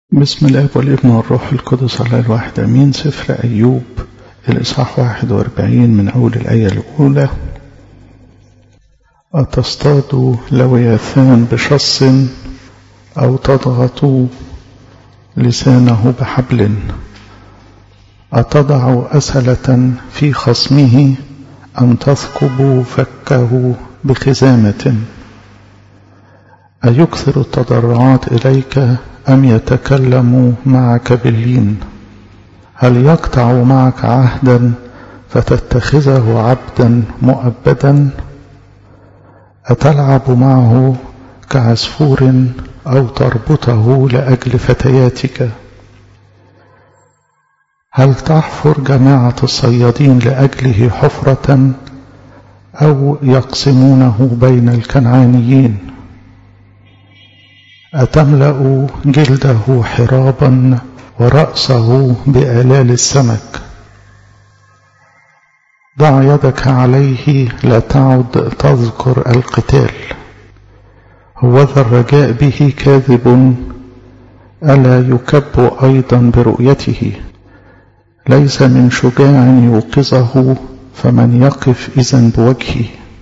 بسم الاب والابن والروح القدس على الواحد امين سفر ايوب الاصحاح 41 من اول الايه الاولى اتصطاد لوياثان بشص او تضغط لسانه بحبل اتضع اسله في خصمه ام تثقب فكه بخزامه ايكثر التضرعات اليك أم يتكلم معك باللين هل يقطع معك عهدا فتتخذه عبدا مؤبدا أتلعب معه كعصفور أو تربطه لأجل فتياتك هل تحفر جماعة الصيادين لأجله حفرة أو يقسمونه بين الكنعانيين أتملأ جلده حرابا ورأسه بآلال السمك ضع يدك عليه لا تعد تذكر القتال هوذا الرجاء به كاذب ألا يكب أيضا برؤيته ليس من شجاع يوقظه فمن يقف إذا بوجهه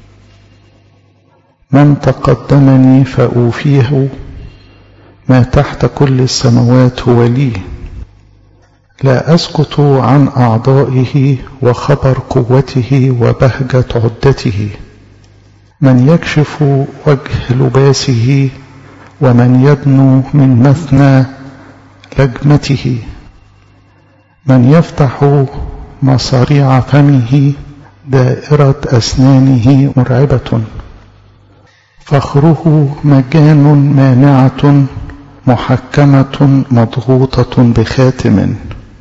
من تقدمني فأوفيه ما تحت كل السماوات هو لي لا أسكت عن أعضائه وخبر قوته وبهجة عدته من يكشف وجه لباسه ومن يدنو من مثنى لجمته من يفتح مصاريع فمه دائرة أسنانه مرعبة فخره مجان مانعة محكمة مضغوطة بخاتم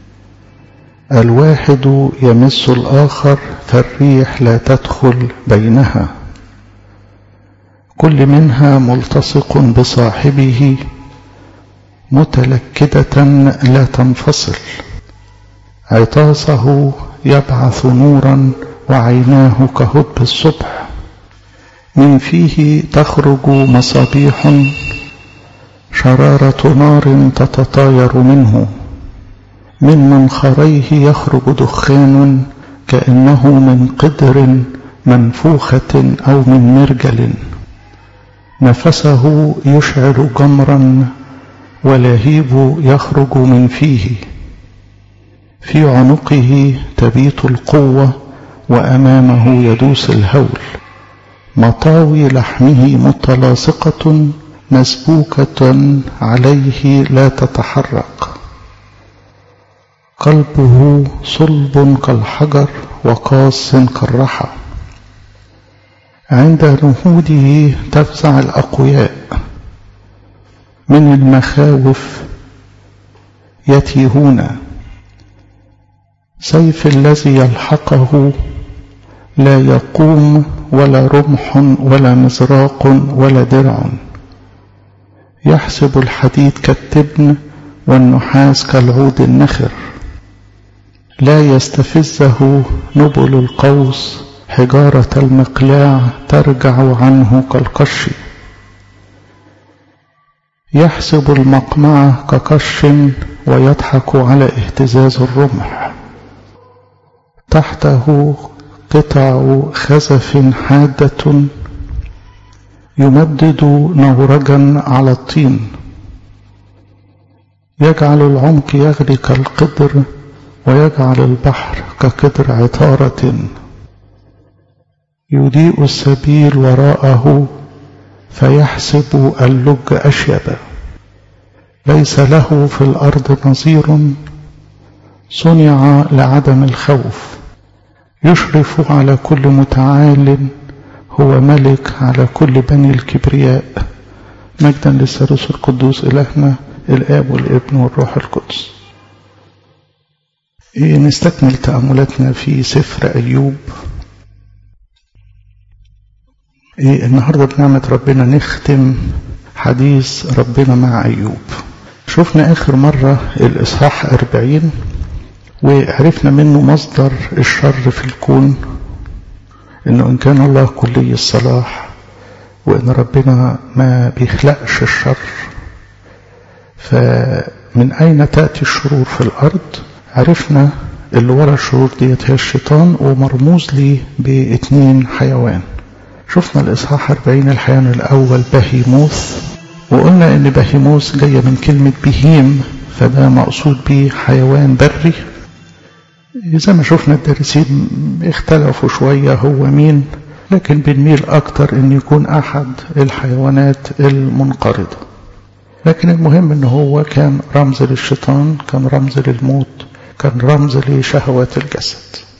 الواحد يمس الآخر فالريح لا تدخل بينها كل منها ملتصق بصاحبه متلكدة لا تنفصل عطاسه يبعث نورا وعيناه كهب الصبح من فيه تخرج مصابيح شرارة نار تتطاير منه من منخريه يخرج دخان كأنه من قدر منفوخة أو من مرجل نفسه يشعل جمرا ولهيب يخرج من فيه في عنقه تبيت القوة وأمامه يدوس الهول مطاوي لحمه متلاصقة مسبوكة عليه لا تتحرك قلبه صلب كالحجر وقاس كالرحى عند نهوده تفزع الأقوياء من المخاوف يتيهون سيف الذي يلحقه لا يقوم ولا رمح ولا مزراق ولا درع يحسب الحديد كالتبن والنحاس كالعود النخر لا يستفزه نبل القوس حجارة المقلاع ترجع عنه كالقش يحسب المقمعة كقش ويضحك على اهتزاز الرمح تحته قطع خزف حادة يمدد نورجا على الطين يجعل العمق يغلي كالقدر ويجعل البحر كقدر عطارة يضيء السبيل وراءه فيحسب اللج أشيب ليس له في الأرض نظير صنع لعدم الخوف يشرف على كل متعال هو ملك على كل بني الكبرياء مجدا للثالوث القدوس إلهنا الآب والابن والروح القدس إيه نستكمل تأملاتنا في سفر أيوب إيه النهاردة بنعمة ربنا نختم حديث ربنا مع أيوب شفنا آخر مرة الإصحاح أربعين وعرفنا منه مصدر الشر في الكون انه ان كان الله كلي الصلاح وان ربنا ما بيخلقش الشر ف من أين تأتي الشرور في الأرض عرفنا اللي ورا الشرور ديت هي الشيطان ومرموز لي باتنين حيوان شفنا الإصحاح 40 الحيوان الأول بهيموث وقلنا إن بهيموث جاية من كلمة بهيم فده مقصود به حيوان بري زي ما شفنا الدارسين اختلفوا شوية هو مين لكن بنميل أكتر إن يكون أحد الحيوانات المنقرضة لكن المهم إن هو كان رمز للشيطان كان رمز للموت كان رمز لشهوات الجسد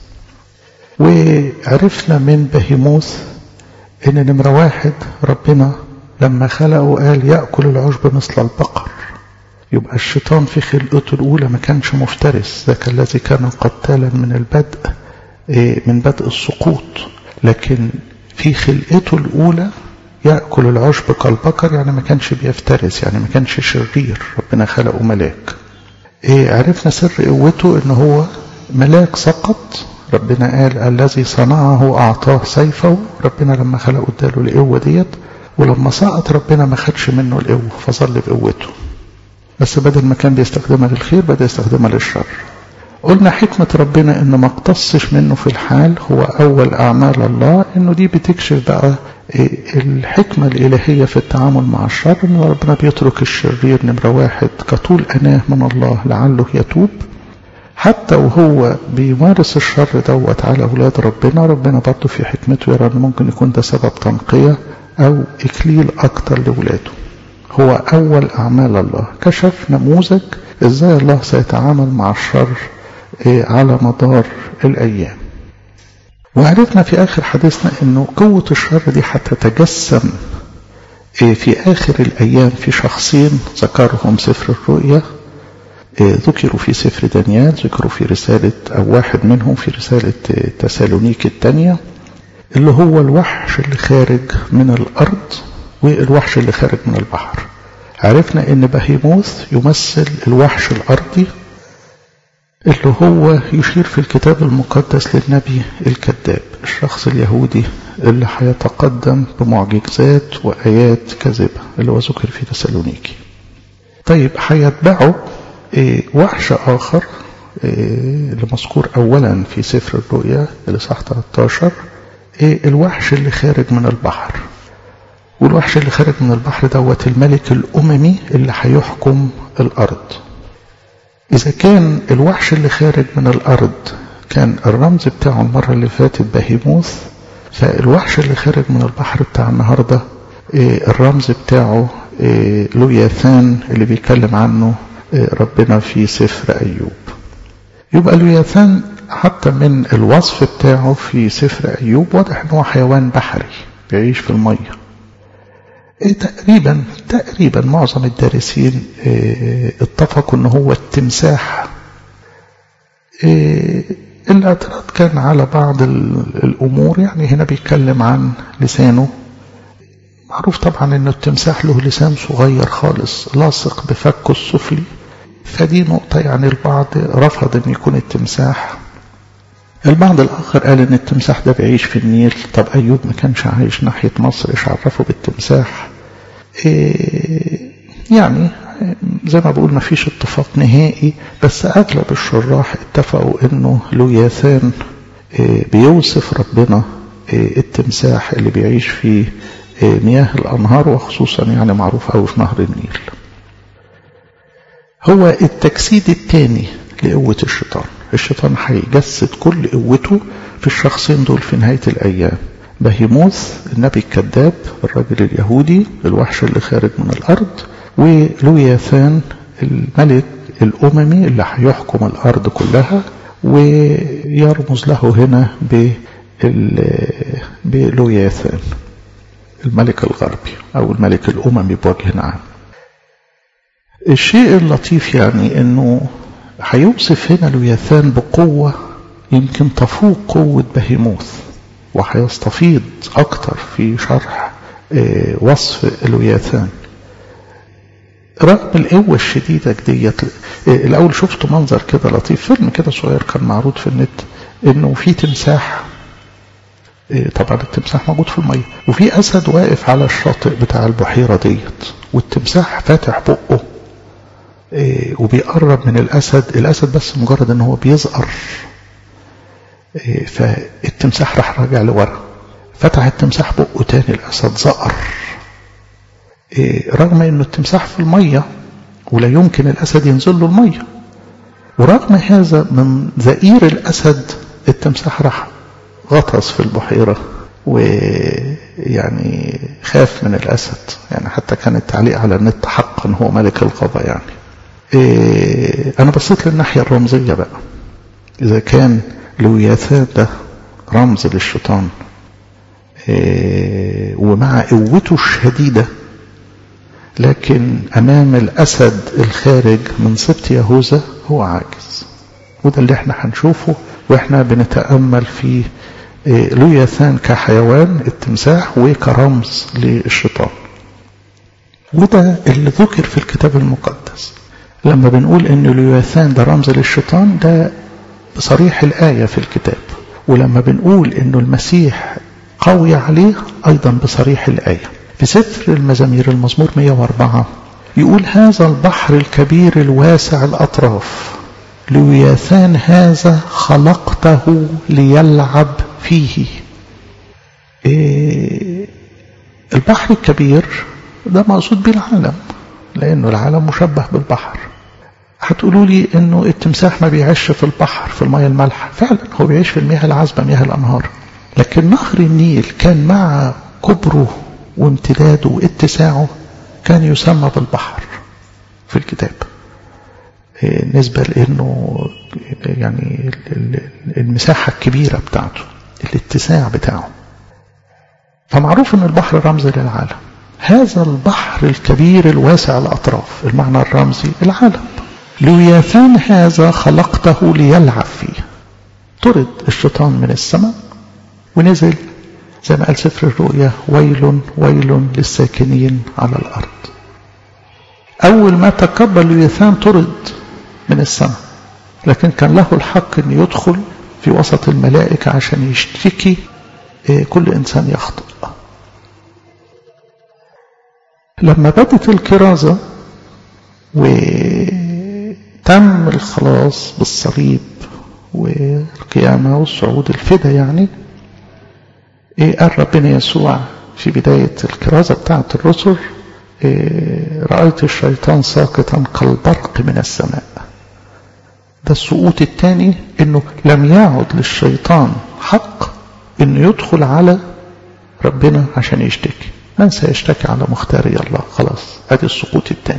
وعرفنا من بهيموث إن نمرة واحد ربنا لما خلقه قال يأكل العشب مثل البقر يبقى الشيطان في خلقته الأولى ما كانش مفترس ذاك الذي كان قتالا من البدء من بدء السقوط لكن في خلقته الأولى يأكل العشب كالبقر يعني ما كانش بيفترس يعني ما كانش شرير ربنا خلقه ملاك عرفنا سر قوته ان هو ملاك سقط ربنا قال الذي صنعه أعطاه سيفه ربنا لما خلقه اداله القوة ديت ولما سقط ربنا ما خدش منه القوة فظل بقوته بس بدل ما كان بيستخدمها للخير بدأ يستخدمها للشر قلنا حكمة ربنا انه ما اقتصش منه في الحال هو اول اعمال الله انه دي بتكشف بقى الحكمة الالهية في التعامل مع الشر ان ربنا بيترك الشرير نمرة واحد كطول اناه من الله لعله يتوب حتى وهو بيمارس الشر دوت على اولاد ربنا ربنا برضه في حكمته يرى ان ممكن يكون ده سبب تنقية او اكليل اكتر لاولاده هو اول اعمال الله كشف نموذج ازاي الله سيتعامل مع الشر على مدار الأيام وعرفنا في آخر حديثنا أنه قوة الشر دي هتتجسم في آخر الأيام في شخصين ذكرهم سفر الرؤيا ذكروا في سفر دانيال ذكروا في رسالة أو واحد منهم في رسالة تسالونيك الثانية اللي هو الوحش اللي خارج من الأرض والوحش اللي خارج من البحر عرفنا ان بهيموث يمثل الوحش الأرضي اللي هو يشير في الكتاب المقدس للنبي الكذاب الشخص اليهودي اللي هيتقدم بمعجزات وآيات كاذبة اللي هو ذكر في تسالونيكي طيب هيتبعه إيه وحش آخر إيه اللي مذكور أولا في سفر الرؤيا الإصحاح 13 إيه الوحش اللي خارج من البحر والوحش اللي خارج من البحر دوت الملك الأممي اللي هيحكم الأرض إذا كان الوحش اللي خارج من الأرض كان الرمز بتاعه المرة اللي فاتت بهيموث فالوحش اللي خارج من البحر بتاع النهاردة الرمز بتاعه لوياثان اللي بيتكلم عنه ربنا في سفر أيوب يبقى لوياثان حتى من الوصف بتاعه في سفر أيوب واضح أنه حيوان بحري بيعيش في المية تقريبا تقريبا معظم الدارسين اتفقوا ان هو التمساح الاعتراض كان على بعض الامور يعني هنا بيتكلم عن لسانه معروف طبعا ان التمساح له لسان صغير خالص لاصق بفكه السفلي فدي نقطة يعني البعض رفض ان يكون التمساح البعض الآخر قال إن التمساح ده بيعيش في النيل طب أيوب ما كانش عايش ناحية مصر إيش عرفه بالتمساح إيه يعني زي ما بقول ما فيش اتفاق نهائي بس أغلب الشراح اتفقوا إنه لوياثان إيه بيوصف ربنا إيه التمساح اللي بيعيش في مياه الأنهار وخصوصا يعني معروف أوي في نهر النيل هو التجسيد الثاني لقوة الشيطان الشيطان هيجسد كل قوته في الشخصين دول في نهاية الأيام بهيموث النبي الكذاب الراجل اليهودي الوحش اللي خارج من الأرض ولوياثان الملك الأممي اللي هيحكم الأرض كلها ويرمز له هنا بلوياثان الملك الغربي أو الملك الأممي بوجه عام الشيء اللطيف يعني أنه هيوصف هنا لوياثان بقوة يمكن تفوق قوة بهيموث وهيستفيض أكتر في شرح وصف لوياثان رغم القوة الشديدة ديت الأول شفت منظر كده لطيف فيلم كده صغير كان معروض في النت إنه في تمساح طبعا التمساح موجود في المية وفي أسد واقف على الشاطئ بتاع البحيرة ديت والتمساح فاتح بقه إيه وبيقرب من الأسد الأسد بس مجرد ان هو بيزقر إيه فالتمساح راح راجع لورا فتح التمساح بقه تاني الأسد زقر إيه رغم انه التمساح في المية ولا يمكن الأسد ينزل له المية ورغم هذا من زئير الأسد التمساح راح غطس في البحيرة ويعني خاف من الأسد يعني حتى كان التعليق على النت حقا هو ملك الغابة يعني إيه أنا بصيت للناحية الرمزية بقى إذا كان لوياثان ده رمز للشيطان إيه ومع قوته الشديدة لكن أمام الأسد الخارج من سبط يهوذا هو عاجز وده اللي احنا هنشوفه واحنا بنتأمل في لوياثان كحيوان التمساح وكرمز للشيطان وده اللي ذكر في الكتاب المقدس لما بنقول ان لوياثان ده رمز للشيطان ده بصريح الآية في الكتاب ولما بنقول انه المسيح قوي عليه ايضا بصريح الآية في سفر المزامير المزمور 104 يقول هذا البحر الكبير الواسع الأطراف لوياثان هذا خلقته ليلعب فيه إيه البحر الكبير ده مقصود به العالم لأنه العالم مشبه بالبحر هتقولوا لي انه التمساح ما بيعيش في البحر في المياه المالحة فعلا هو بيعيش في المياه العذبة مياه الأنهار لكن نهر النيل كان مع كبره وامتداده واتساعه كان يسمى بالبحر في الكتاب نسبة لأنه يعني المساحة الكبيرة بتاعته الاتساع بتاعه فمعروف أن البحر رمز للعالم هذا البحر الكبير الواسع الأطراف المعنى الرمزي العالم لوياثان هذا خلقته ليلعب فيه طرد الشيطان من السماء ونزل زي ما قال سفر الرؤيا ويل ويل للساكنين على الأرض أول ما تقبل لوياثان طرد من السماء لكن كان له الحق أن يدخل في وسط الملائكة عشان يشتكي كل إنسان يخطئ لما بدت الكرازة وتم الخلاص بالصليب والقيامة والصعود الفدا يعني إيه قال ربنا يسوع في بداية الكرازة بتاعت الرسل إيه رأيت الشيطان ساقطا كالبرق من السماء ده السقوط الثاني انه لم يعد للشيطان حق انه يدخل على ربنا عشان يشتكي من سيشتكي على مختاري الله خلاص ادي السقوط الثاني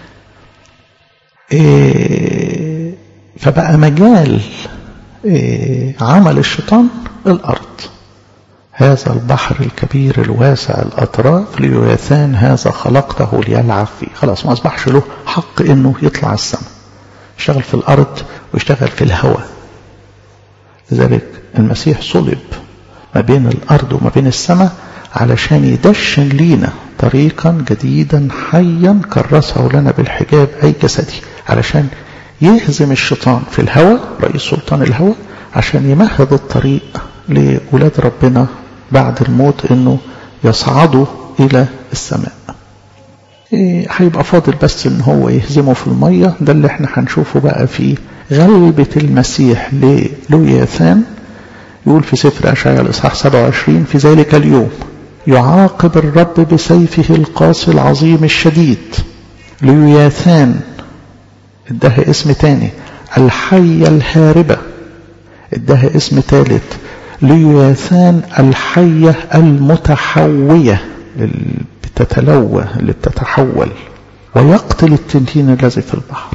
إيه فبقى مجال إيه عمل الشيطان الارض هذا البحر الكبير الواسع الأطراف ليويثان هذا خلقته ليلعب فيه خلاص ما أصبحش له حق إنه يطلع السماء يشتغل في الأرض ويشتغل في الهواء لذلك المسيح صلب ما بين الأرض وما بين السماء علشان يدشن لينا طريقا جديدا حيا كرسه لنا بالحجاب أي جسدي علشان يهزم الشيطان في الهواء رئيس سلطان الهواء عشان يمهد الطريق لولاد ربنا بعد الموت انه يصعدوا الى السماء هيبقى فاضل بس ان هو يهزمه في المية ده اللي احنا هنشوفه بقى في غلبة المسيح للوياثان يقول في سفر أشعياء الإصحاح 27 في ذلك اليوم يعاقب الرب بسيفه القاسي العظيم الشديد ليوياثان ادها اسم تاني الحية الهاربة ادها اسم ثالث ليوياثان الحية المتحوية اللي بتتلوى اللي بتتحول ويقتل التنين الذي في البحر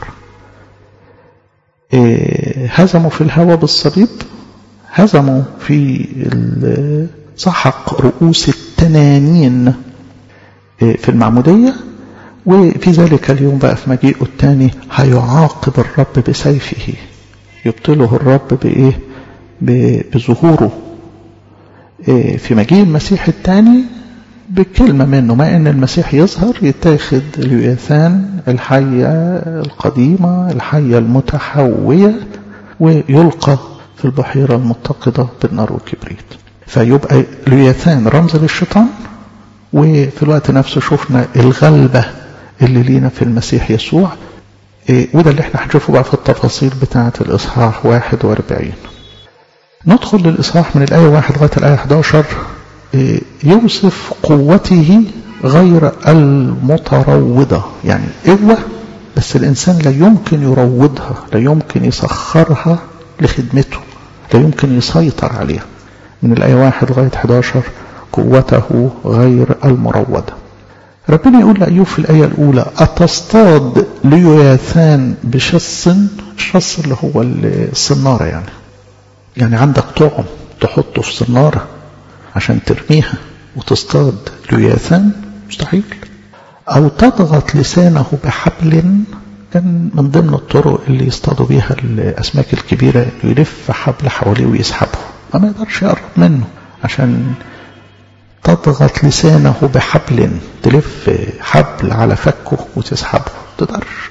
إيه هزموا في الهوى بالصليب هزموا في سحق رؤوس التنانين إيه في المعمودية وفي ذلك اليوم بقى في مجيئه الثاني هيعاقب الرب بسيفه يبطله الرب بإيه بظهوره في مجيء المسيح الثاني بكلمة منه ما ان المسيح يظهر يتاخد اليوثان الحية القديمة الحية المتحوية ويلقى في البحيرة المتقدة بالنار والكبريت فيبقى اليوثان رمز للشيطان وفي الوقت نفسه شفنا الغلبة اللي لينا في المسيح يسوع إيه وده اللي احنا هنشوفه بقى في التفاصيل بتاعة الإصحاح 41 ندخل للإصحاح من الآية 1 لغاية الآية 11 إيه يوصف قوته غير المتروضة يعني قوة بس الإنسان لا يمكن يروضها لا يمكن يسخرها لخدمته لا يمكن يسيطر عليها من الآية 1 لغاية 11 قوته غير المروضة ربنا يقول لأيوب في الآية الأولى أتصطاد ليوياثان بشص الشص اللي هو الصنارة يعني يعني عندك طعم تحطه في صنارة عشان ترميها وتصطاد ليوياثان مستحيل أو تضغط لسانه بحبل كان من ضمن الطرق اللي يصطادوا بيها الأسماك الكبيرة إنه يلف حبل حواليه ويسحبه ما يقدرش يقرب منه عشان تضغط لسانه بحبل تلف حبل على فكه وتسحبه تقدرش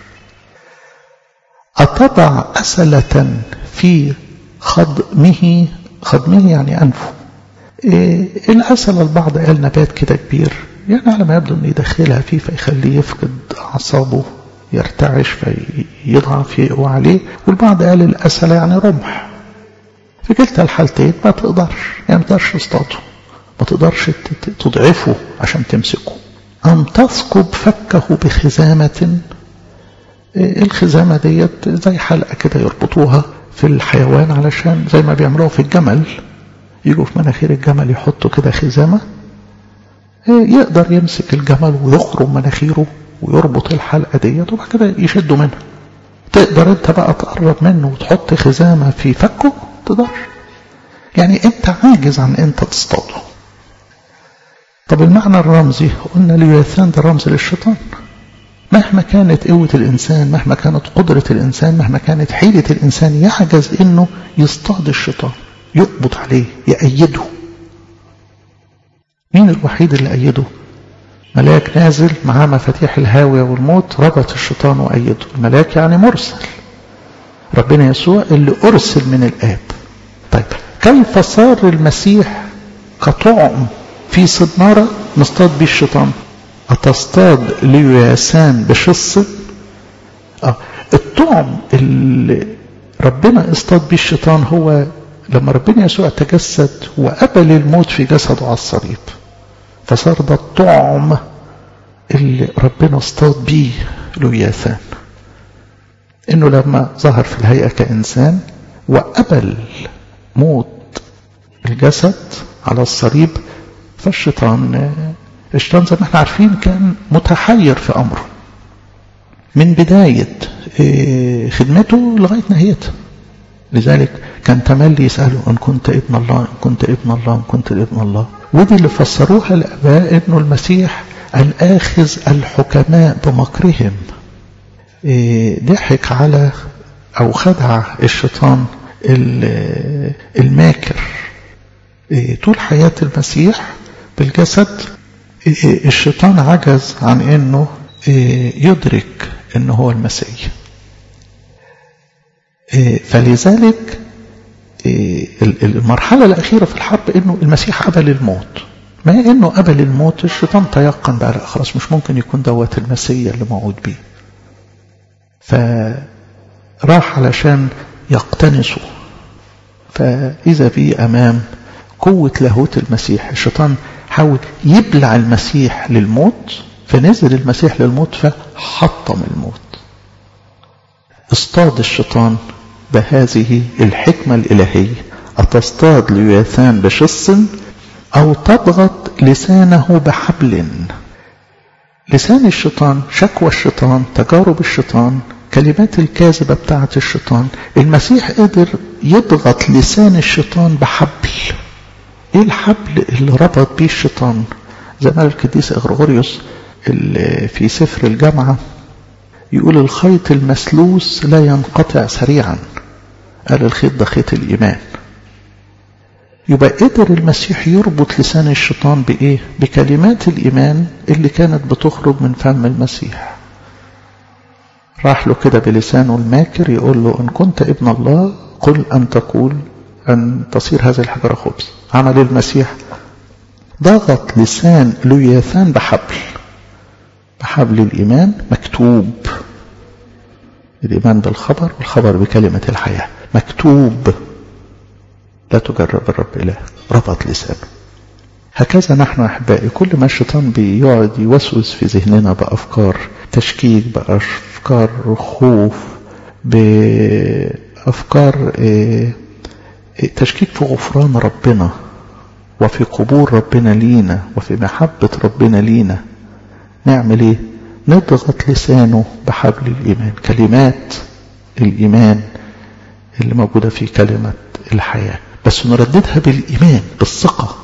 أتضع أسلة في خضمه خضمه يعني أنفه إيه الأسلة البعض قال نبات كده كبير يعني على ما يبدو أن يدخلها فيه فيخليه يفقد أعصابه يرتعش فيضعف يقوى عليه والبعض قال الأسلة يعني رمح في كلتا الحالتين ما تقدرش يعني ما تقدرش تصطاده ما تقدرش تضعفه عشان تمسكه أن تثقب فكه بخزامة الخزامة ديت زي حلقة كده يربطوها في الحيوان علشان زي ما بيعملوها في الجمل يجوا في مناخير الجمل يحطوا كده خزامة يقدر يمسك الجمل ويخرم مناخيره ويربط الحلقة ديت وبعد كده يشدوا منها تقدر انت بقى تقرب منه وتحط خزامة في فكه تقدر يعني انت عاجز عن انت تصطاده طب المعنى الرمزي قلنا ليوثان ده رمز للشيطان مهما كانت قوة الإنسان مهما كانت قدرة الإنسان مهما كانت حيلة الإنسان يعجز إنه يصطاد الشيطان يقبض عليه يأيده مين الوحيد اللي أيده ملاك نازل معاه مفاتيح الهاوية والموت ربط الشيطان وأيده الملاك يعني مرسل ربنا يسوع اللي أرسل من الآب طيب كيف صار المسيح كطعم في صنارة نصطاد بيه الشيطان أتصطاد لياسان بشص آه. الطعم اللي ربنا اصطاد بيه الشيطان هو لما ربنا يسوع تجسد وقبل الموت في جسده على الصليب فصار ده الطعم اللي ربنا اصطاد بيه لياثان انه لما ظهر في الهيئة كإنسان وقبل موت الجسد على الصليب فالشيطان الشيطان زي ما احنا عارفين كان متحير في أمره من بداية خدمته لغاية نهايتها لذلك كان تملي يسأله إن كنت ابن الله إن كنت ابن الله إن كنت ابن الله ودي اللي فسروها الآباء إنه المسيح الآخذ الحكماء بمكرهم ضحك على أو خدع الشيطان الماكر طول حياة المسيح بالجسد الشيطان عجز عن انه يدرك انه هو المسيح فلذلك المرحلة الأخيرة في الحرب انه المسيح قبل الموت ما انه قبل الموت الشيطان تيقن بقى لا خلاص مش ممكن يكون دوت المسيح اللي موعود بيه فراح علشان يقتنصه فإذا بي أمام قوة لاهوت المسيح الشيطان حاول يبلع المسيح للموت فنزل المسيح للموت فحطم الموت اصطاد الشيطان بهذه الحكمة الإلهية أتصطاد لياثان بشص أو تضغط لسانه بحبل لسان الشيطان شكوى الشيطان تجارب الشيطان كلمات الكاذبة بتاعة الشيطان المسيح قدر يضغط لسان الشيطان بحبل ايه الحبل اللي ربط بيه الشيطان زي ما قال القديس اغرغوريوس اللي في سفر الجامعة يقول الخيط المسلوس لا ينقطع سريعا قال الخيط ده خيط الإيمان يبقى قدر المسيح يربط لسان الشيطان بإيه بكلمات الإيمان اللي كانت بتخرج من فم المسيح راح له كده بلسانه الماكر يقول له إن كنت ابن الله قل أن تقول أن تصير هذه الحجرة خبز عمل المسيح ضغط لسان لياثان بحبل بحبل الإيمان مكتوب الإيمان بالخبر والخبر بكلمة الحياة مكتوب لا تجرب الرب إله ربط لسانه هكذا نحن أحبائي كل ما الشيطان بيقعد يوسوس في ذهننا بأفكار تشكيك بأفكار خوف بأفكار تشكيك في غفران ربنا وفي قبول ربنا لينا وفي محبة ربنا لينا نعمل ايه نضغط لسانه بحبل الإيمان كلمات الإيمان اللي موجودة في كلمة الحياة بس نرددها بالإيمان بالثقة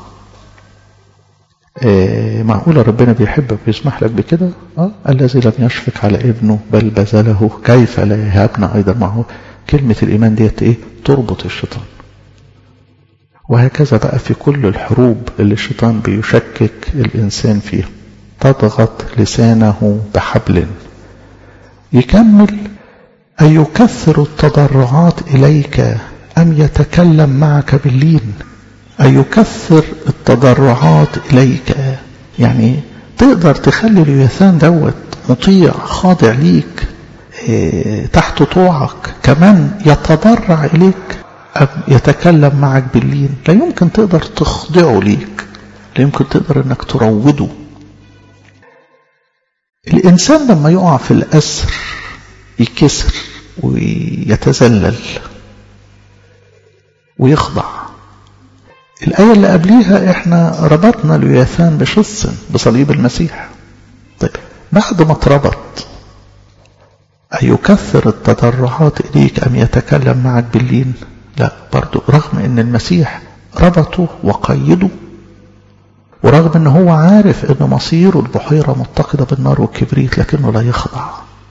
إيه معقولة ربنا بيحبك ويسمح لك بكده آه الذي لم يشفق على ابنه بل بذله كيف لا يهابنا أيضا معه كلمة الإيمان ديت إيه تربط الشيطان وهكذا بقى في كل الحروب اللي الشيطان بيشكك الإنسان فيها تضغط لسانه بحبل يكمل أن يكثر التضرعات إليك أم يتكلم معك باللين أن يكثر التضرعات إليك يعني تقدر تخلي اليثان دوت مطيع خاضع ليك إيه تحت طوعك كمان يتضرع إليك أم يتكلم معك باللين لا يمكن تقدر تخضعه ليك لا يمكن تقدر انك تروده الإنسان لما يقع في الأسر يكسر ويتذلل ويخضع الآية اللي قبليها احنا ربطنا الياثان بشص بصليب المسيح طيب بعد ما اتربط أيكثر التضرعات إليك أم يتكلم معك باللين لا برضو رغم ان المسيح ربطه وقيده ورغم ان هو عارف ان مصيره البحيرة متقدة بالنار والكبريت لكنه لا يخضع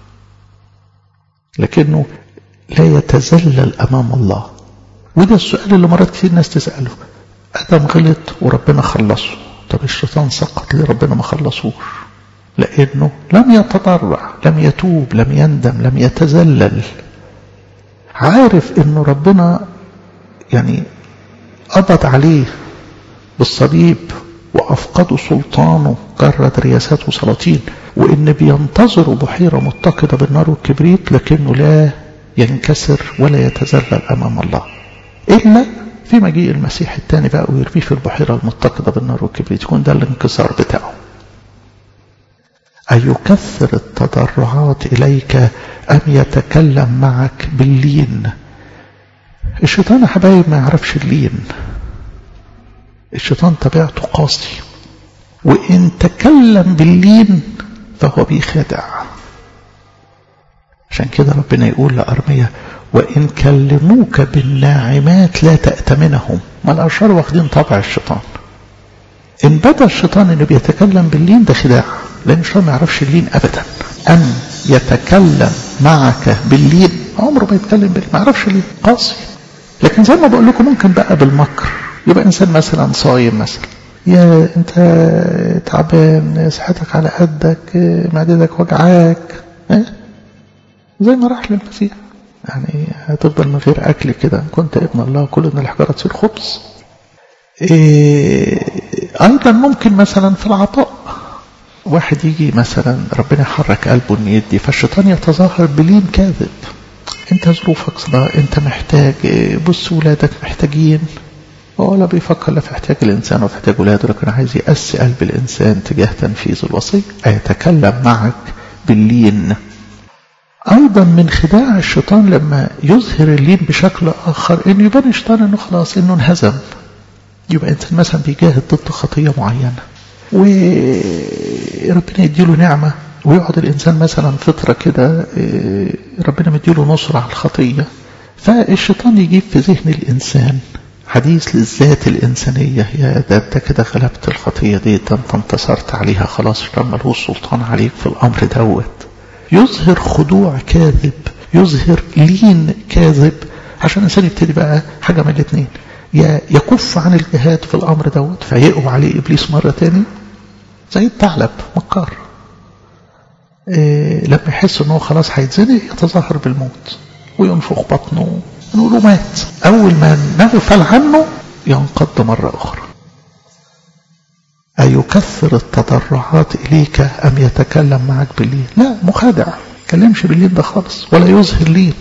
لكنه لا يتذلل امام الله وده السؤال اللي مرات كتير ناس تسأله ادم غلط وربنا خلصه طب الشيطان سقط ليه ربنا ما خلصوش لانه لم يتضرع لم يتوب لم يندم لم يتذلل عارف انه ربنا يعني قبض عليه بالصليب وافقده سلطانه جرد رياسات وسلاطين وان بينتظروا بحيره متقده بالنار والكبريت لكنه لا ينكسر ولا يتذلل امام الله الا في مجيء المسيح الثاني بقى ويرميه في البحيره المتقده بالنار والكبريت يكون ده الانكسار بتاعه أيكثر التضرعات إليك أم يتكلم معك باللين الشيطان يا حبايب ما يعرفش اللين الشيطان طبيعته قاسي وإن تكلم باللين فهو بيخدع عشان كده ربنا يقول لأرمية وإن كلموك بالناعمات لا تأتمنهم ما الأشرار واخدين طبع الشيطان إن بدا الشيطان إنه بيتكلم باللين ده خداع لأن الشيطان ما يعرفش اللين أبدا أن يتكلم معك باللين عمره ما يتكلم باللين ما يعرفش اللين قاسي لكن زي ما بقول لكم ممكن بقى بالمكر يبقى إنسان مثلا صايم مثلا يا أنت تعبان صحتك على قدك معدتك وجعاك زي ما راح للمسيح يعني هتفضل من غير أكل كده كنت ابن الله كل إن الحجارة تصير خبز إيه أيضا ممكن مثلا في العطاء واحد يجي مثلا ربنا يحرك قلبه ان يدي فالشيطان يتظاهر بلين كاذب انت ظروفك صداع انت محتاج بص ولادك محتاجين ولا بيفكر لا في احتياج الانسان ولا في احتياج ولاده لكن عايز يأسي قلب الانسان تجاه تنفيذ الوصية يتكلم معك باللين ايضا من خداع الشيطان لما يظهر اللين بشكل اخر انه يبان الشيطان انه خلاص انه انهزم يبقى انسان مثلا بيجاهد ضد خطيه معينه وربنا يديله نعمة ويقعد الإنسان مثلا فترة كده ربنا مديله نصرة على الخطية فالشيطان يجيب في ذهن الإنسان حديث للذات الإنسانية يا ده أنت كده غلبت الخطية دي ده أنت انتصرت عليها خلاص الشيطان ملهوش سلطان عليك في الأمر دوت يظهر خضوع كاذب يظهر لين كاذب عشان الإنسان يبتدي بقى حاجة من الاثنين يكف عن الجهاد في الأمر دوت فيقوى عليه إبليس مرة تاني زي الثعلب مكار إيه لما يحس انه خلاص هيتزنق يتظاهر بالموت وينفخ بطنه نقوله مات أول ما نغفل عنه ينقض مرة أخرى أيكثر التضرعات إليك أم يتكلم معك بالليل لا مخادع يتكلمش باللين ده خالص ولا يظهر لين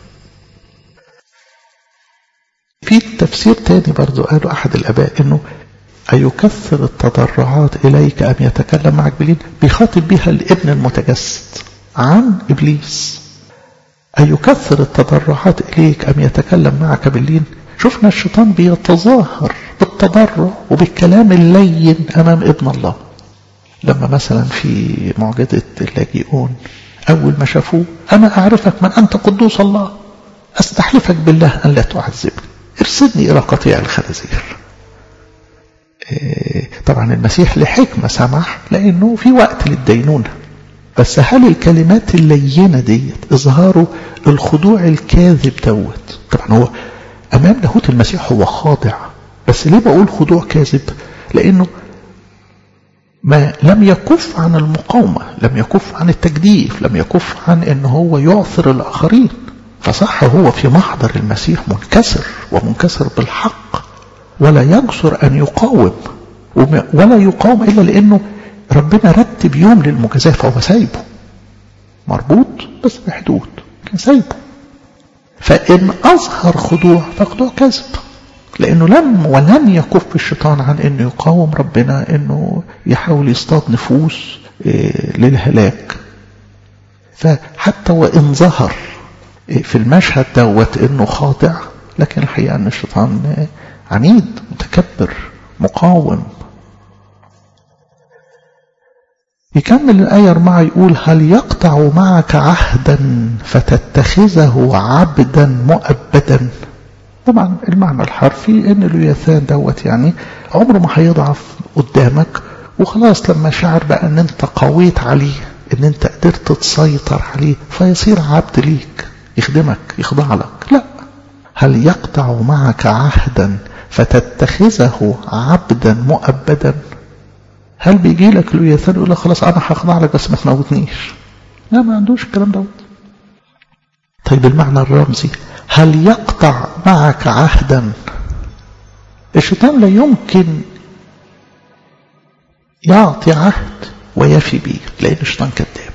في تفسير تاني برضو قاله أحد الآباء إنه أيكثر التضرعات إليك أم يتكلم معك باللين بيخاطب بها الابن المتجسد عن إبليس أيكثر التضرعات إليك أم يتكلم معك باللين شفنا الشيطان بيتظاهر بالتضرع وبالكلام اللين أمام ابن الله لما مثلا في معجزة اللاجئون أول ما شافوه أنا أعرفك من أنت قدوس الله أستحلفك بالله أن لا تعذبني ارسلني إلى قطيع الخنازير طبعا المسيح لحكمة سمح لأنه في وقت للدينونة بس هل الكلمات اللينة ديت إظهاره الخضوع الكاذب دوت طبعا هو أمام لاهوت المسيح هو خاضع بس ليه بقول خضوع كاذب لأنه ما لم يكف عن المقاومة لم يكف عن التجديف لم يكف عن ان هو يعثر الآخرين فصح هو في محضر المسيح منكسر ومنكسر بالحق ولا يجسر أن يقاوم ولا يقاوم إلا لأنه ربنا رتب يوم للمجازاة فهو سايبه مربوط بس بحدود كان سايبه فإن أظهر خضوع فخضوع كذب لأنه لم ولن يكف الشيطان عن أنه يقاوم ربنا أنه يحاول يصطاد نفوس للهلاك فحتى وإن ظهر في المشهد دوت أنه خاضع لكن الحقيقة أن الشيطان عنيد متكبر مقاوم يكمل الآية أربعة يقول هل يقطع معك عهدا فتتخذه عبدا مؤبدا طبعا المعنى الحرفي ان الياثان دوت يعني عمره ما هيضعف قدامك وخلاص لما شعر بقى ان انت قويت عليه ان انت قدرت تسيطر عليه فيصير عبد ليك يخدمك يخضع لك لا هل يقطع معك عهدا فتتخذه عبدا مؤبدا هل بيجي لك الياثان يقول لك خلاص انا هخضع لك بس ما تموتنيش لا ما عندوش الكلام دوت طيب المعنى الرمزي هل يقطع معك عهدا الشيطان لا يمكن يعطي عهد ويفي به لأن الشيطان كذاب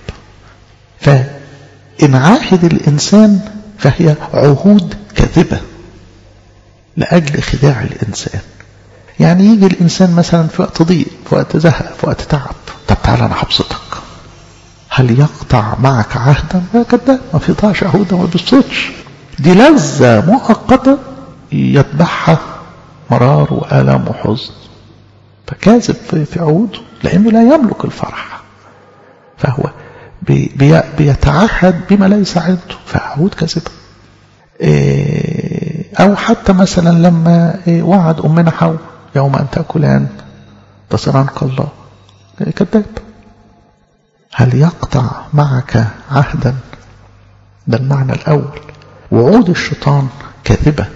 فإن عاهد الإنسان فهي عهود كاذبة لأجل خداع الإنسان يعني يجي الإنسان مثلا في وقت ضيق في وقت زهق في وقت تعب طب تعالى أنا هبسطك هل يقطع معك عهدا لا كذاب ما في طاش عهودا ما بيبسطش دي لذة مؤقتة يتبعها مرار وألم وحزن فكاذب في عهوده لأنه لا يملك الفرح فهو بي بي بيتعهد بما ليس عنده فعهود كاذبة أو حتى مثلا لما وعد أمنا حواء يوم أن تأكلان تصيران كالله كذاب هل يقطع معك عهدا ده المعنى الأول وعود الشيطان كاذبة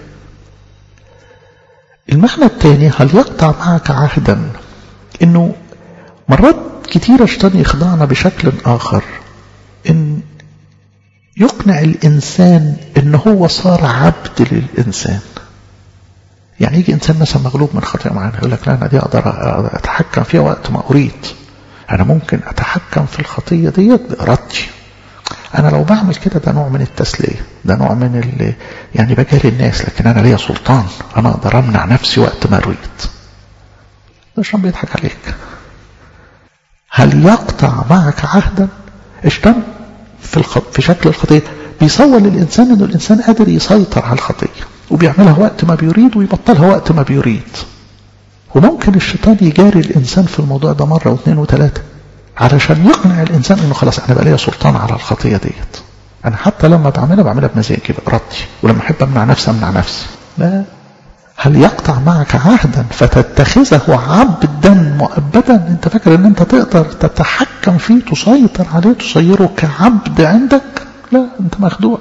المعنى الثاني هل يقطع معك عهدا انه مرات كتيرة الشيطان يخدعنا بشكل آخر ان يقنع الإنسان ان هو صار عبد للإنسان يعني يجي إنسان مثلا مغلوب من خطيئة معينة يقول لك لا أنا دي أقدر أتحكم فيها وقت ما أريد أنا ممكن أتحكم في الخطية ديت بإرادتي أنا لو بعمل كده ده نوع من التسلية ده نوع من ال يعني بجاري الناس لكن أنا ليا سلطان أنا أقدر أمنع نفسي وقت ما أريد الشيطان بيضحك عليك هل يقطع معك عهدا الشيطان في, الخ... في شكل الخطية بيصور للإنسان أنه الإنسان قادر يسيطر على الخطية وبيعملها وقت ما بيريد ويبطلها وقت ما بيريد وممكن الشيطان يجاري الإنسان في الموضوع ده مرة واثنين وثلاثة علشان يقنع الإنسان أنه خلاص أنا بقى ليا سلطان على الخطية ديت أنا حتى لما بعملها بعملها بمزاجي بإرادتي ولما أحب أمنع نفسي أمنع نفسي لا هل يقطع معك عهدا فتتخذه عبدا مؤبدا انت فاكر ان انت تقدر تتحكم فيه تسيطر عليه تصيره كعبد عندك لا انت مخدوع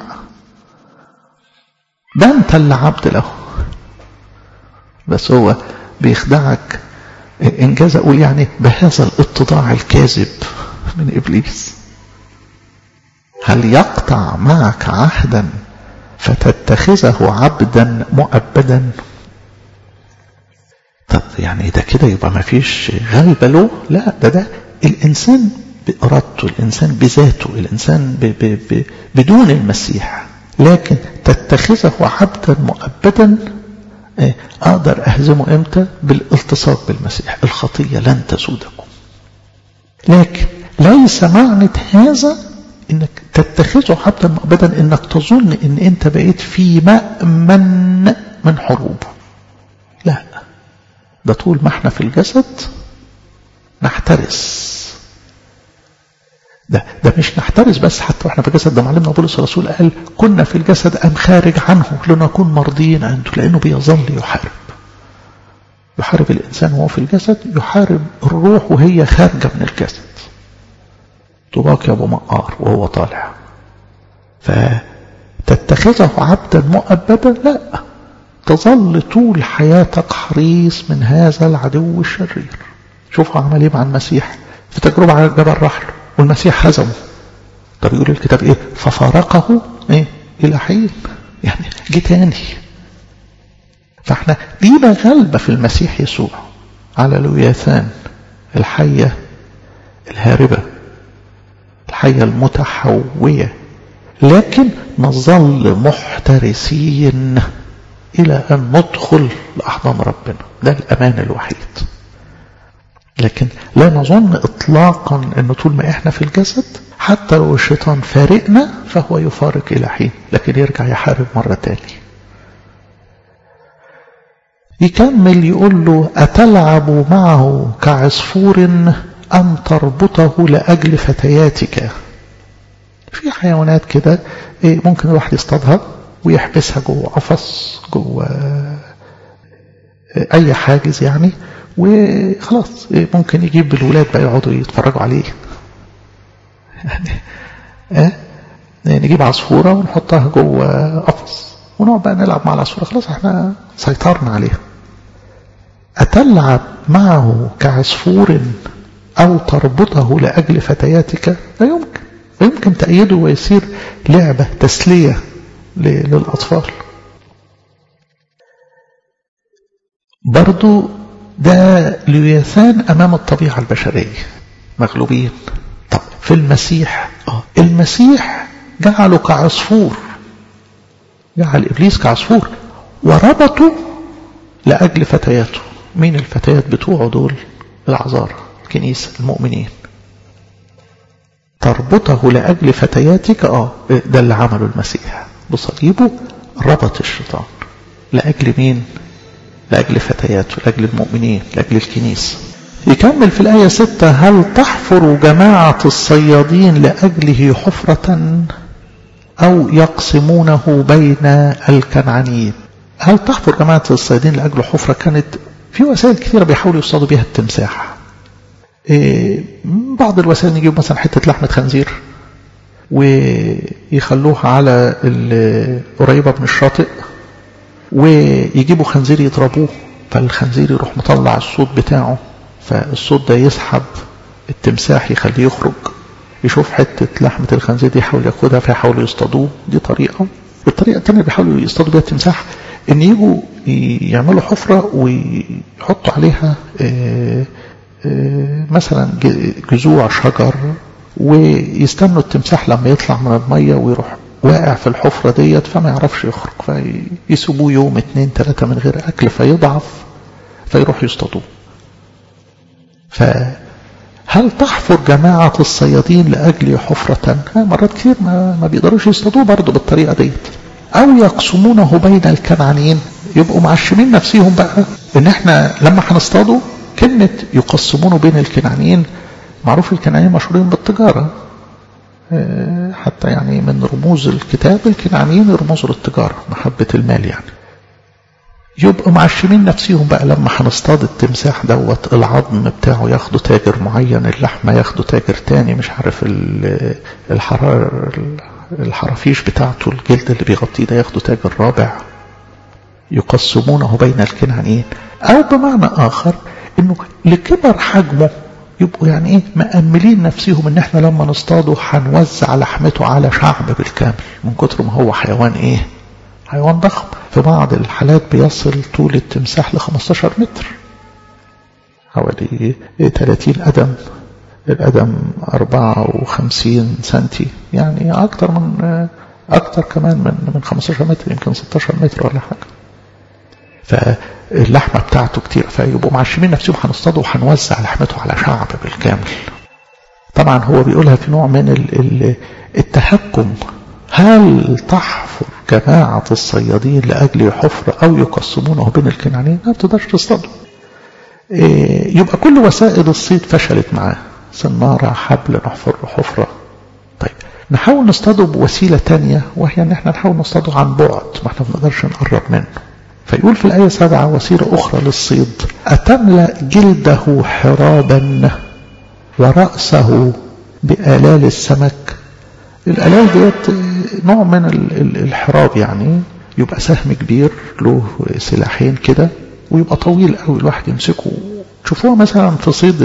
ده انت اللي عبد له بس هو بيخدعك انجاز اقول يعني بهذا الاتضاع الكاذب من ابليس هل يقطع معك عهدا فتتخذه عبدا مؤبدا طب يعني ده كده يبقى ما فيش غلبة له لا ده ده الإنسان بإرادته الإنسان بذاته الإنسان ب ب ب بدون المسيح لكن تتخذه عبدا مؤبدا أقدر أهزمه إمتى بالالتصاق بالمسيح الخطية لن تسودكم لكن ليس معنى هذا انك تتخذه عبدا مؤبدا انك تظن ان انت بقيت في مأمن من حروبه لا ده طول ما احنا في الجسد نحترس ده ده مش نحترس بس حتى واحنا في الجسد ده معلمنا بولس الرسول قال كنا في الجسد ام خارج عنه لنكون مرضيين عنده لانه بيظل يحارب يحارب الانسان وهو في الجسد يحارب الروح وهي خارجه من الجسد طباق يا ابو مقار وهو طالع فتتخذه عبدا مؤبدا لا تظل طول حياتك حريص من هذا العدو الشرير شوفوا عمل ايه مع المسيح في تجربة على الجبل راح له والمسيح هزمه طب يقول الكتاب ايه ففارقه ايه الى حين يعني جه تاني فاحنا لينا غلبة في المسيح يسوع على لوياثان الحية الهاربة الحية المتحوية لكن نظل محترسين إلى أن ندخل لأحضان ربنا ده الأمان الوحيد لكن لا نظن إطلاقا أن طول ما إحنا في الجسد حتى لو الشيطان فارقنا فهو يفارق إلى حين لكن يرجع يحارب مرة تاني يكمل يقول له أتلعب معه كعصفور أم تربطه لأجل فتياتك في حيوانات كده ممكن الواحد يصطادها ويحبسها جوه قفص جوه أي حاجز يعني وخلاص ممكن يجيب الولاد بقى يقعدوا يتفرجوا عليه يعني اه نجيب عصفورة ونحطها جوه قفص ونقعد بقى نلعب مع العصفورة خلاص احنا سيطرنا عليها أتلعب معه كعصفور أو تربطه لأجل فتياتك لا يمكن لا يمكن تأيده ويصير لعبة تسلية للأطفال برضو ده ليثان أمام الطبيعة البشرية مغلوبين طب في المسيح آه المسيح جعله كعصفور جعل إبليس كعصفور وربطه لأجل فتياته مين الفتيات بتوعه دول العذارى الكنيسة المؤمنين تربطه لأجل فتياتك آه ده اللي عمله المسيح بصليبه ربط الشيطان لأجل مين لأجل فتياته لأجل المؤمنين لأجل الكنيسة يكمل في الآية ستة هل تحفر جماعة الصيادين لأجله حفرة أو يقسمونه بين الكنعانيين هل تحفر جماعة الصيادين لأجل حفرة كانت في وسائل كثيرة بيحاولوا يصطادوا بها التمساح إيه بعض الوسائل يجيبوا مثلا حتة لحمة خنزير ويخلوها على قريبة من الشاطئ ويجيبوا خنزير يضربوه فالخنزير يروح مطلع الصوت بتاعه فالصوت ده يسحب التمساح يخليه يخرج يشوف حتة لحمة الخنزير دي يحاول ياخدها فيحاولوا يصطادوه دي طريقة الطريقة الثانية بيحاولوا يصطادوا بيها التمساح ان يجوا يعملوا حفرة ويحطوا عليها مثلا جذوع شجر ويستنوا التمساح لما يطلع من المية ويروح واقع في الحفرة ديت فما يعرفش يخرج فيسيبوه يوم اتنين تلاتة من غير أكل فيضعف فيروح يصطادوه فهل تحفر جماعة الصيادين لأجل حفرة مرات كتير ما, ما بيقدروش يصطادوه برضه بالطريقة ديت أو يقسمونه بين الكنعانيين يبقوا معشمين نفسيهم بقى إن إحنا لما هنصطاده كلمة يقسمونه بين الكنعانيين معروف الكنعانيين مشهورين بالتجارة حتى يعني من رموز الكتاب الكنعانيين رموز للتجارة محبة المال يعني يبقوا معشمين نفسيهم بقى لما هنصطاد التمساح دوت العظم بتاعه ياخده تاجر معين اللحمة ياخده تاجر تاني مش عارف الحرار الحرافيش بتاعته الجلد اللي بيغطيه ده ياخده تاجر رابع يقسمونه بين الكنعانيين أو بمعنى آخر إنه لكبر حجمه يبقوا يعني ايه مأملين نفسهم ان احنا لما نصطاده هنوزع لحمته على شعب بالكامل من كتر ما هو حيوان ايه حيوان ضخم في بعض الحالات بيصل طول التمساح ل 15 متر حوالي 30 قدم القدم 54 سنتي يعني أكتر من أكتر كمان من من 15 متر يمكن 16 متر ولا حاجة فاللحمة بتاعته كتير فيبقوا معشمين نفسهم هنصطاده وهنوزع لحمته على شعب بالكامل طبعا هو بيقولها في نوع من التهكم هل تحفر جماعة الصيادين لأجل حفر أو يقسمونه بين الكنعانيين ما بتقدرش تصطادوا يبقى كل وسائل الصيد فشلت معاه سنارة حبل نحفر حفرة طيب نحاول نصطاده بوسيلة تانية وهي ان احنا نحاول نصطاده عن بعد ما احنا ما بنقدرش نقرب منه فيقول في الآية سبعة وسيلة أخرى للصيد أتملأ جلده حرابا ورأسه بآلال السمك الآلال ديت نوع من الحراب يعني يبقى سهم كبير له سلاحين كده ويبقى طويل قوي الواحد يمسكه تشوفوها مثلا في صيد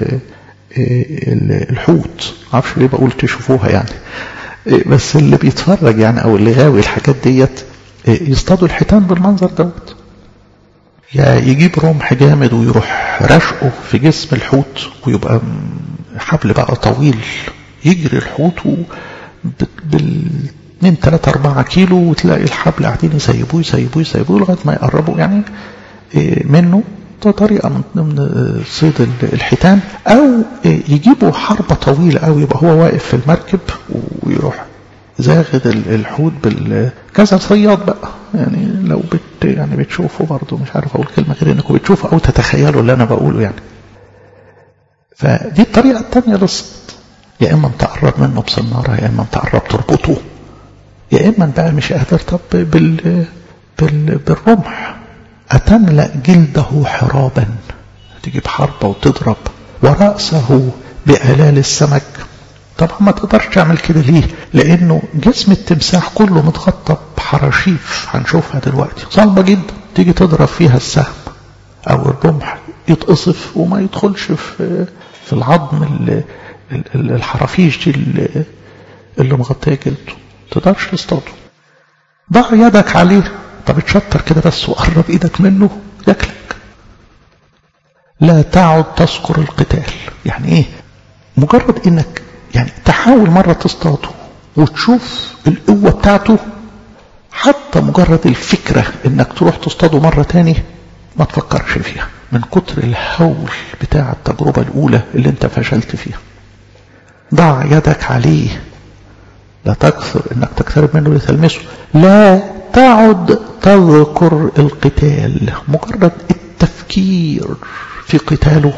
الحوت معرفش ليه بقول تشوفوها يعني بس اللي بيتفرج يعني او اللي غاوي الحاجات ديت يصطادوا الحيتان بالمنظر دوت يا يجيب رمح جامد ويروح رشقه في جسم الحوت ويبقى حبل بقى طويل يجري الحوت بال 2 3 4 كيلو وتلاقي الحبل قاعدين يسيبوه يسيبوه يسيبوه لغايه ما يقربوا يعني منه طريقة من ضمن صيد الحيتان أو يجيبوا حربة طويلة أو يبقى هو واقف في المركب ويروح زاغد الحوت بال كذا صياد بقى يعني لو بت يعني بتشوفوا برضه مش عارف اقول كلمه غير انكم بتشوفوا او تتخيلوا اللي انا بقوله يعني فدي الطريقه الثانيه للصيد يا اما تقرب منه بصناره يا اما تقرب تربطه يا اما بقى مش قادر طب بال, بال... بالرمح أتملأ جلده حرابا تجيب حربة وتضرب ورأسه بآلال السمك طبعا ما تقدرش تعمل كده ليه لأنه جسم التمساح كله متغطى بحراشيف هنشوفها دلوقتي صعبة جدا تيجي تضرب فيها السهم أو الرمح يتقصف وما يدخلش في في العظم الحرافيش دي اللي مغطية جلده تقدرش تصطاده ضع يدك عليه طب اتشطر كده بس وقرب ايدك منه ياكلك لا تعد تذكر القتال يعني ايه مجرد انك يعني تحاول مرة تصطاده وتشوف القوة بتاعته حتى مجرد الفكرة انك تروح تصطاده مرة تاني ما تفكرش فيها من كتر الهول بتاع التجربة الاولى اللي انت فشلت فيها ضع يدك عليه لا تكثر انك تقترب منه لتلمسه لا تعد تذكر القتال مجرد التفكير في قتاله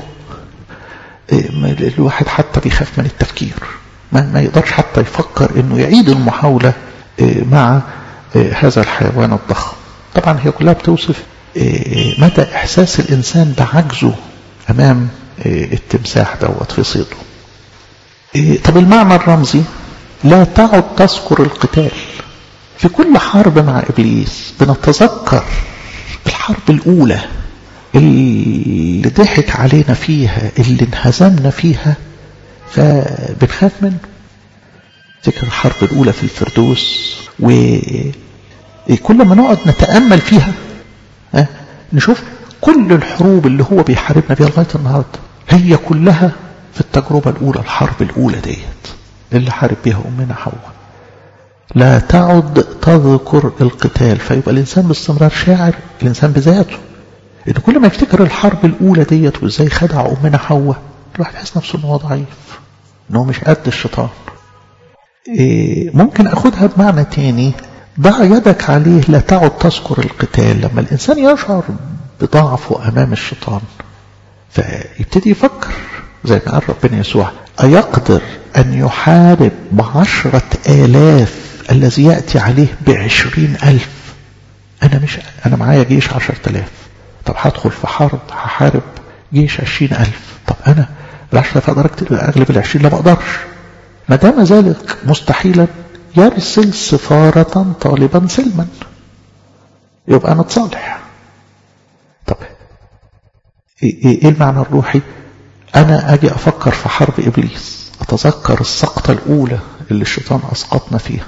الواحد حتى بيخاف من التفكير ما, ما يقدرش حتى يفكر انه يعيد المحاولة مع هذا الحيوان الضخم طبعا هي كلها بتوصف مدى احساس الانسان بعجزه امام التمساح دوت في صيده طب المعنى الرمزي لا تعد تذكر القتال في كل حرب مع إبليس بنتذكر الحرب الأولى اللي ضحك علينا فيها اللي انهزمنا فيها فبنخاف منه ذكر الحرب الأولى في الفردوس وكل ما نقعد نتأمل فيها نشوف كل الحروب اللي هو بيحاربنا بيها لغاية النهاردة هي كلها في التجربة الأولى الحرب الأولى ديت اللي حارب بيها أمنا حواء لا تعد تذكر القتال فيبقى الإنسان باستمرار شاعر الإنسان بذاته إن كل ما يفتكر الحرب الأولى ديت وإزاي خدع أمنا حواء الواحد يحس نفسه إن هو ضعيف إن هو مش قد الشيطان إيه ممكن أخدها بمعنى تاني ضع يدك عليه لا تعد تذكر القتال لما الإنسان يشعر بضعفه أمام الشيطان فيبتدي يفكر زي ما قال ربنا يسوع أيقدر أن يحارب بعشرة آلاف الذي يأتي عليه بعشرين ألف أنا مش أنا معايا جيش عشرة آلاف طب هدخل في حرب هحارب جيش عشرين ألف طب أنا العشرة آلاف أقدر أغلب العشرين لا بقدرش ما دام ذلك مستحيلا يرسل سفارة طالبا سلما يبقى نتصالح طب ايه المعنى الروحي انا اجي افكر في حرب ابليس اتذكر السقطة الاولى اللي الشيطان اسقطنا فيها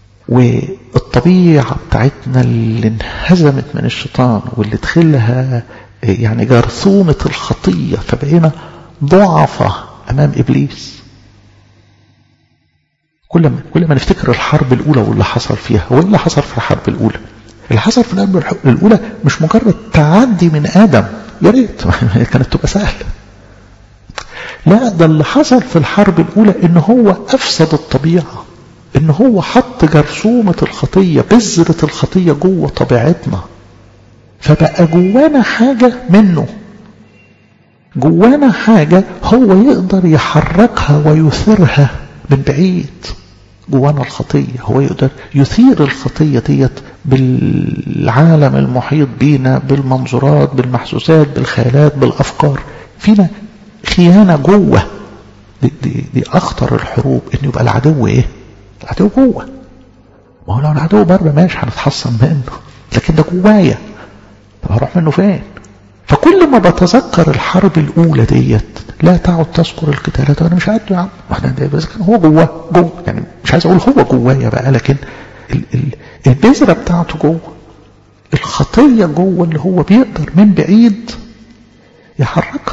والطبيعة بتاعتنا اللي انهزمت من الشيطان واللي دخلها يعني جرثومة الخطية فبقينا ضعفة أمام إبليس كل ما كل ما نفتكر الحرب الأولى واللي حصل فيها هو اللي حصل في الحرب الأولى اللي حصل في الحرب الأولى مش مجرد تعدي من آدم يا ريت كانت تبقى سهلة لا ده اللي حصل في الحرب الأولى إن هو أفسد الطبيعة إن هو حط جرثومة الخطية بذرة الخطية جوه طبيعتنا فبقى جوانا حاجة منه جوانا حاجة هو يقدر يحركها ويثيرها من بعيد جوانا الخطية هو يقدر يثير الخطية ديت بالعالم المحيط بينا بالمنظورات بالمحسوسات بالخيالات بالأفكار فينا خيانة جوه دي, دي, دي أخطر الحروب إن يبقى العدو إيه العدو جوه ما هو لو العدو بره ماشي هنتحصن منه لكن ده جوايا طب هروح منه فين فكل ما بتذكر الحرب الأولى ديت لا تعد تذكر القتالات أنا مش قد يا عم احنا بس كان هو جواه جوه يعني مش عايز أقول هو جوايا بقى لكن ال ال البذرة بتاعته جوه الخطية جوه اللي هو بيقدر من بعيد يحركها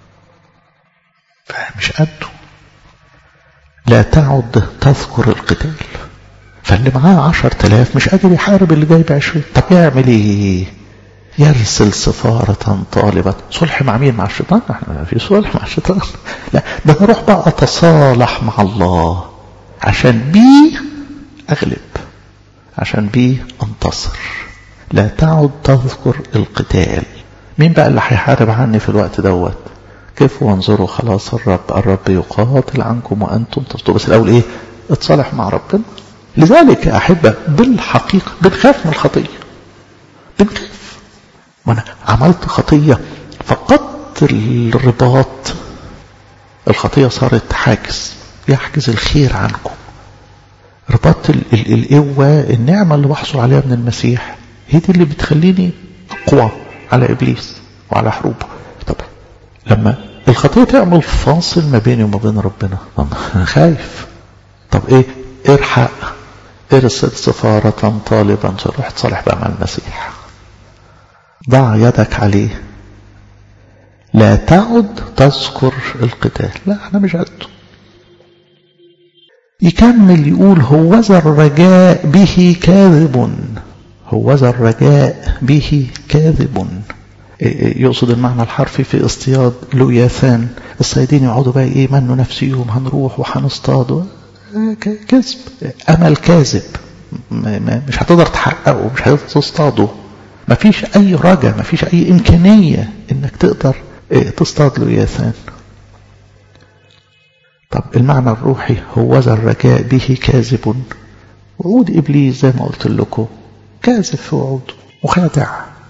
فمش قده لا تعد تذكر القتال فاللي معاه عشر تلاف مش قادر يحارب اللي جايب عشرين طب يعمل ايه يرسل سفارة طالبة صلح مع مين مع الشيطان احنا ما في صلح مع الشيطان لا ده نروح بقى اتصالح مع الله عشان بيه اغلب عشان بيه انتصر لا تعد تذكر القتال مين بقى اللي هيحارب عني في الوقت دوت كيف وانظروا خلاص الرب الرب يقاتل عنكم وانتم تصدوا بس الاول ايه اتصالح مع ربنا لذلك يا احبه بالحقيقه بنخاف من الخطيه بنخاف وانا عملت خطيه فقدت الرباط الخطيه صارت حاجز يحجز الخير عنكم رباط ال ال القوه النعمه اللي بحصل عليها من المسيح هي دي اللي بتخليني اقوى على ابليس وعلى حروبه طب لما الخطيه تعمل فاصل ما بيني وما بين ربنا انا خايف طب ايه ارحق ارسل سفارة طالبا روح تصالح بقى مع المسيح ضع يدك عليه لا تعد تذكر القتال لا انا مش قده يكمل يقول هوذا الرجاء به كاذب هوذا الرجاء به كاذب يقصد المعنى الحرفي في اصطياد لوياثان الصيادين يقعدوا بقى ايه منوا نفسيهم هنروح وهنصطاد كذب امل كاذب مش هتقدر تحققه مش هتقدر تصطاده مفيش اي رجا مفيش اي امكانيه انك تقدر تصطاد لوياثان طب المعنى الروحي هو ذا الرجاء به كاذب وعود ابليس زي ما قلت لكم كاذب في وعوده مخادع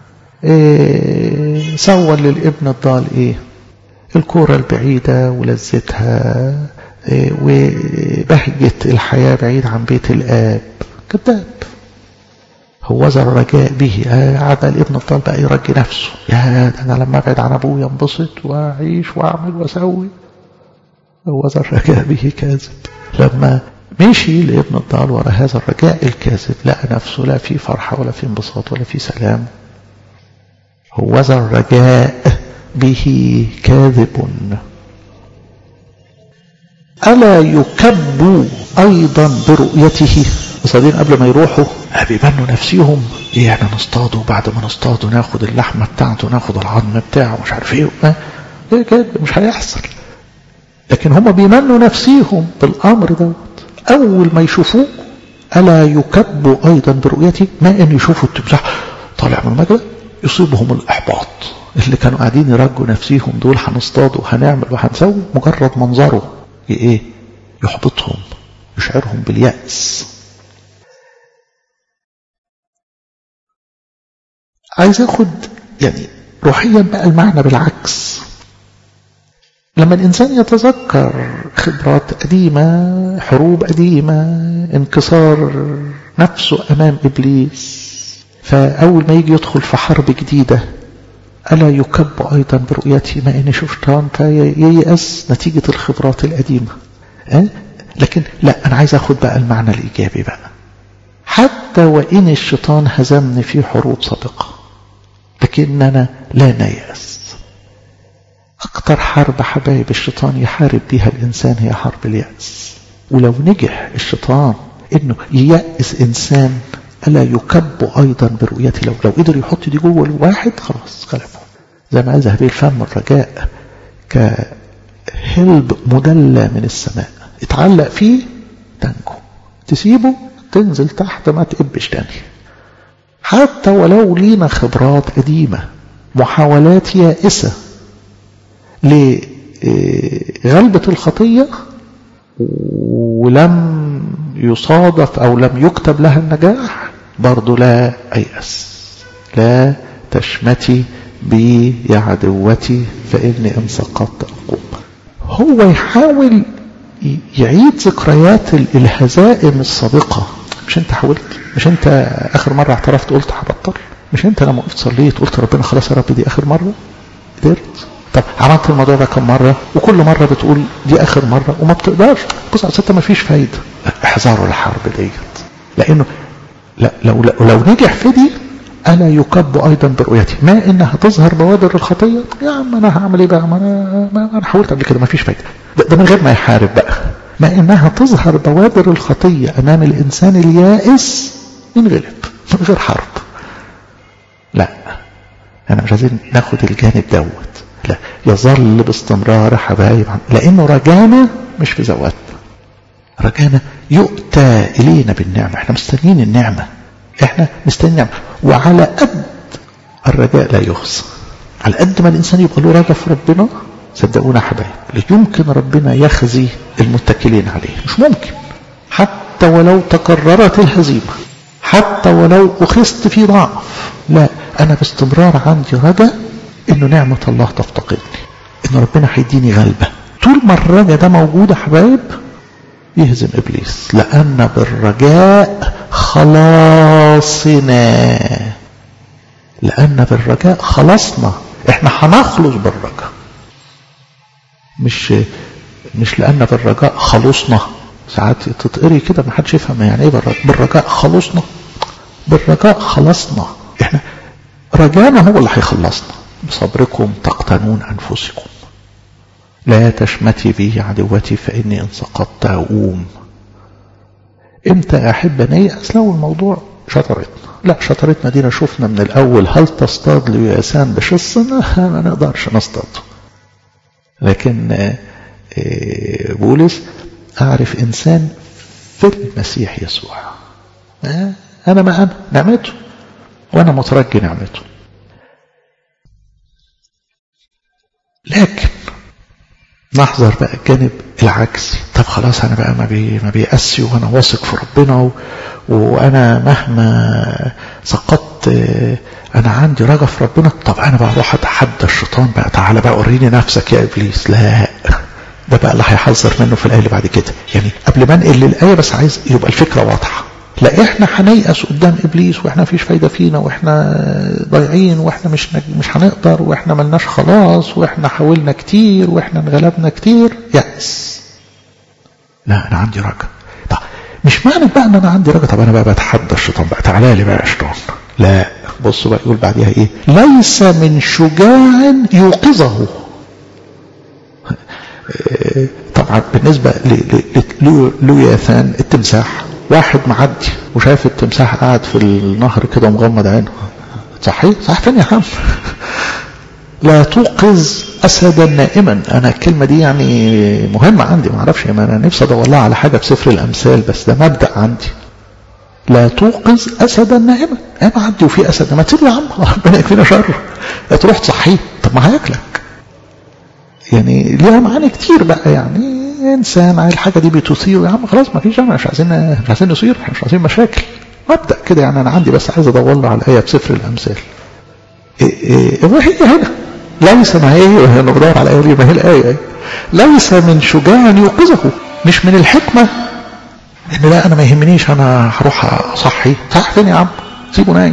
إيه سول للابن الضال ايه الكرة البعيدة ولذتها إيه وبهجة الحياة بعيد عن بيت الآب كذاب هو ذا الرجاء به قعد الابن الضال بقى يرجي نفسه يا ده انا لما ابعد عن ابويا انبسط واعيش واعمل واسوي هو ذا الرجاء به كاذب لما مشي لابن الضال ورا هذا الرجاء الكاذب لقى نفسه لا في فرحة ولا في انبساط ولا في سلام هو ذا الرجاء به كاذب ألا يكب أيضا برؤيته الصيادين قبل ما يروحوا بيبنوا نفسيهم ايه يعني نصطاده وبعد ما نصطاده ناخد اللحمة بتاعته ناخد العظم بتاعه مش عارف ايه ايه كده مش هيحصل لكن هم بيمنوا نفسيهم بالامر دوت اول ما يشوفوه الا يكب ايضا برؤيته ما ان يشوفوا التمساح طالع من المجلة يصيبهم الاحباط اللي كانوا قاعدين يرجوا نفسيهم دول هنصطاد وهنعمل وهنسوي مجرد منظره ايه يحبطهم يشعرهم باليأس عايز اخد يعني روحيا بقى المعنى بالعكس لما الإنسان يتذكر خبرات قديمة حروب قديمة انكسار نفسه أمام إبليس فأول ما يجي يدخل في حرب جديدة ألا يكب أيضا برؤيته ما إني شفتان فييأس نتيجة الخبرات القديمة أه؟ لكن لا أنا عايز أخد بقى المعنى الإيجابي بقى حتى وإن الشيطان هزمني في حروب سابقة لكننا لا نيأس أكتر حرب حبايب الشيطان يحارب بيها الإنسان هي حرب اليأس ولو نجح الشيطان إنه ييأس إنسان ألا يكب أيضا برؤيته لو لو قدر يحط دي جوه الواحد خلاص غلبه زي ما قال ذهبي الفم الرجاء كهلب مدلى من السماء اتعلق فيه تنجو تسيبه تنزل تحت ما تقبش تاني حتى ولو لينا خبرات قديمة محاولات يائسة لغلبة الخطية ولم يصادف أو لم يكتب لها النجاح برضو لا أيأس لا تشمتي بي يا عدوتي فإني إن سقطت أقوم هو يحاول يعيد ذكريات الهزائم السابقة مش انت حاولت مش انت اخر مرة اعترفت قلت هبطل مش انت لما وقفت صليت قلت ربنا خلاص يا رب دي اخر مرة قدرت طب عملت الموضوع ده كم مرة وكل مرة بتقول دي اخر مرة وما بتقدرش بص على ستة ما فيش فايدة احذروا الحرب ديت لانه لا لو, لو, لو نجح في دي ألا يكب أيضا برؤيتي ما إنها تظهر بوادر الخطية يا عم أنا هعمل إيه بقى ما أنا, ما أنا حاولت قبل كده ما فيش فايدة ده, ده من غير ما يحارب بقى ما إنها تظهر بوادر الخطية أمام الإنسان اليائس ينغلب من غير حرب لا أنا مش عايزين ناخد الجانب دوت لا يظل باستمرار حبايب لأنه رجانا مش في زواتنا رجانا يؤتى إلينا بالنعمة احنا مستنيين النعمة احنا مستنيين النعمة وعلى قد الرجاء لا يخصى على قد ما الإنسان يبقى له رجاء في ربنا صدقونا حبايب لا يمكن ربنا يخزي المتكلين عليه مش ممكن حتى ولو تكررت الهزيمة حتى ولو أخذت في ضعف لا أنا باستمرار عندي رجاء إنه نعمة الله تفتقدني إن ربنا هيديني غلبة طول ما الرجاء ده موجود يا حبايب يهزم إبليس لأن بالرجاء خلاصنا لأن بالرجاء خلصنا احنا هنخلص بالرجاء مش مش لأن بالرجاء خلصنا ساعات تتقري كده ما حدش يفهم يعني ايه بالرجاء بالرجاء خلصنا بالرجاء خلصنا احنا رجانا هو اللي هيخلصنا بصبركم تقتنون أنفسكم لا تشمتي بي عدوتي فإني إن سقطت أقوم امتى أحب نيأس لو الموضوع شطرتنا لا شطرتنا دينا شفنا من الأول هل تصطاد ليأسان بشص ما نقدرش نصطاد لكن بولس أعرف إنسان في المسيح يسوع أنا ما أنا نعمته وأنا مترجي نعمته لكن نحذر بقى الجانب العكسي طب خلاص انا بقى ما بي ما بيأسي وانا واثق في ربنا و... وانا مهما سقطت انا عندي رجا في ربنا طب انا بقى اروح اتحدى الشيطان بقى تعالى بقى وريني نفسك يا ابليس لا ده بقى اللي هيحذر منه في الايه اللي بعد كده يعني قبل ما انقل للايه بس عايز يبقى الفكره واضحه لا احنا هنيأس قدام ابليس واحنا مفيش فايده فينا واحنا ضايعين واحنا مش مش هنقدر واحنا ملناش خلاص واحنا حاولنا كتير واحنا انغلبنا كتير يأس لا انا عندي رجا طب مش معنى بقى ان انا عندي رجا طب انا بقى بتحدى الشيطان بقى تعالى لي بقى يا شيطان لا بصوا بقى يقول بعديها ايه ليس من شجاع يوقظه طبعا بالنسبة للوياثان التمساح واحد معدي وشايف التمساح قاعد في النهر كده ومغمض عينه صحيح صح فين يا عم لا توقظ اسدا نائما انا الكلمه دي يعني مهمه عندي ما اعرفش انا نفسي ادور لها على حاجه في سفر الامثال بس ده مبدا عندي لا توقظ اسدا نائما انا معدي وفي اسد ما تسيب يا عم ربنا يكفينا شره تروح تصحيه طب ما هياكلك يعني ليها معاني كتير بقى يعني انسان الحاجه دي بتثير يا عم خلاص ما فيش مش عايزين مش عايزين نثير مش عايزين مشاكل مبدا كده يعني انا عندي بس عايز ادور له على الايه في سفر الامثال إيه وهي هنا ليس ما هي وهي ندور على الايه ما هي الايه ليس من شجاع يوقظه مش من الحكمه ان لا انا ما يهمنيش انا هروح اصحي صح فين يا عم سيبه نايم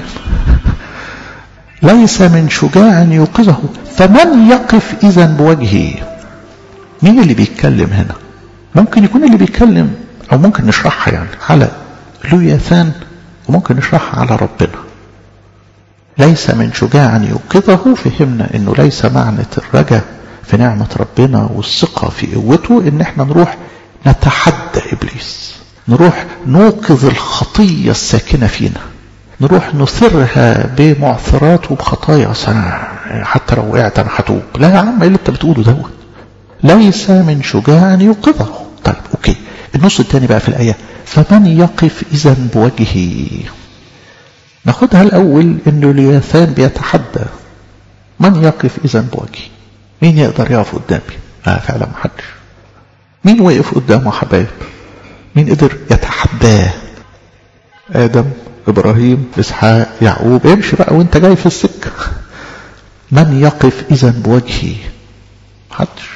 ليس من شجاع يوقظه فمن يقف اذا بوجهه مين اللي بيتكلم هنا ممكن يكون اللي بيتكلم او ممكن نشرحها يعني على لوياثان وممكن نشرحها على ربنا ليس من شجاع يوقظه فهمنا انه ليس معنى الرجا في نعمة ربنا والثقة في قوته ان احنا نروح نتحدى ابليس نروح نوقظ الخطية الساكنة فينا نروح نثرها بمعثرات وبخطايا حتى لو وقعت انا هتوب لا يا عم ايه اللي انت بتقوله دوت ليس من شجاع ان يوقظه طيب اوكي النص الثاني بقى في الايه فمن يقف اذا بوجهه ناخدها الاول انه الياثان بيتحدى من يقف اذا بوجهه مين يقدر يقف قدامي اه فعلا محدش مين وقف قدامه حبايب مين قدر يتحداه ادم ابراهيم اسحاق يعقوب امشي بقى وانت جاي في السكه من يقف اذا بوجهي محدش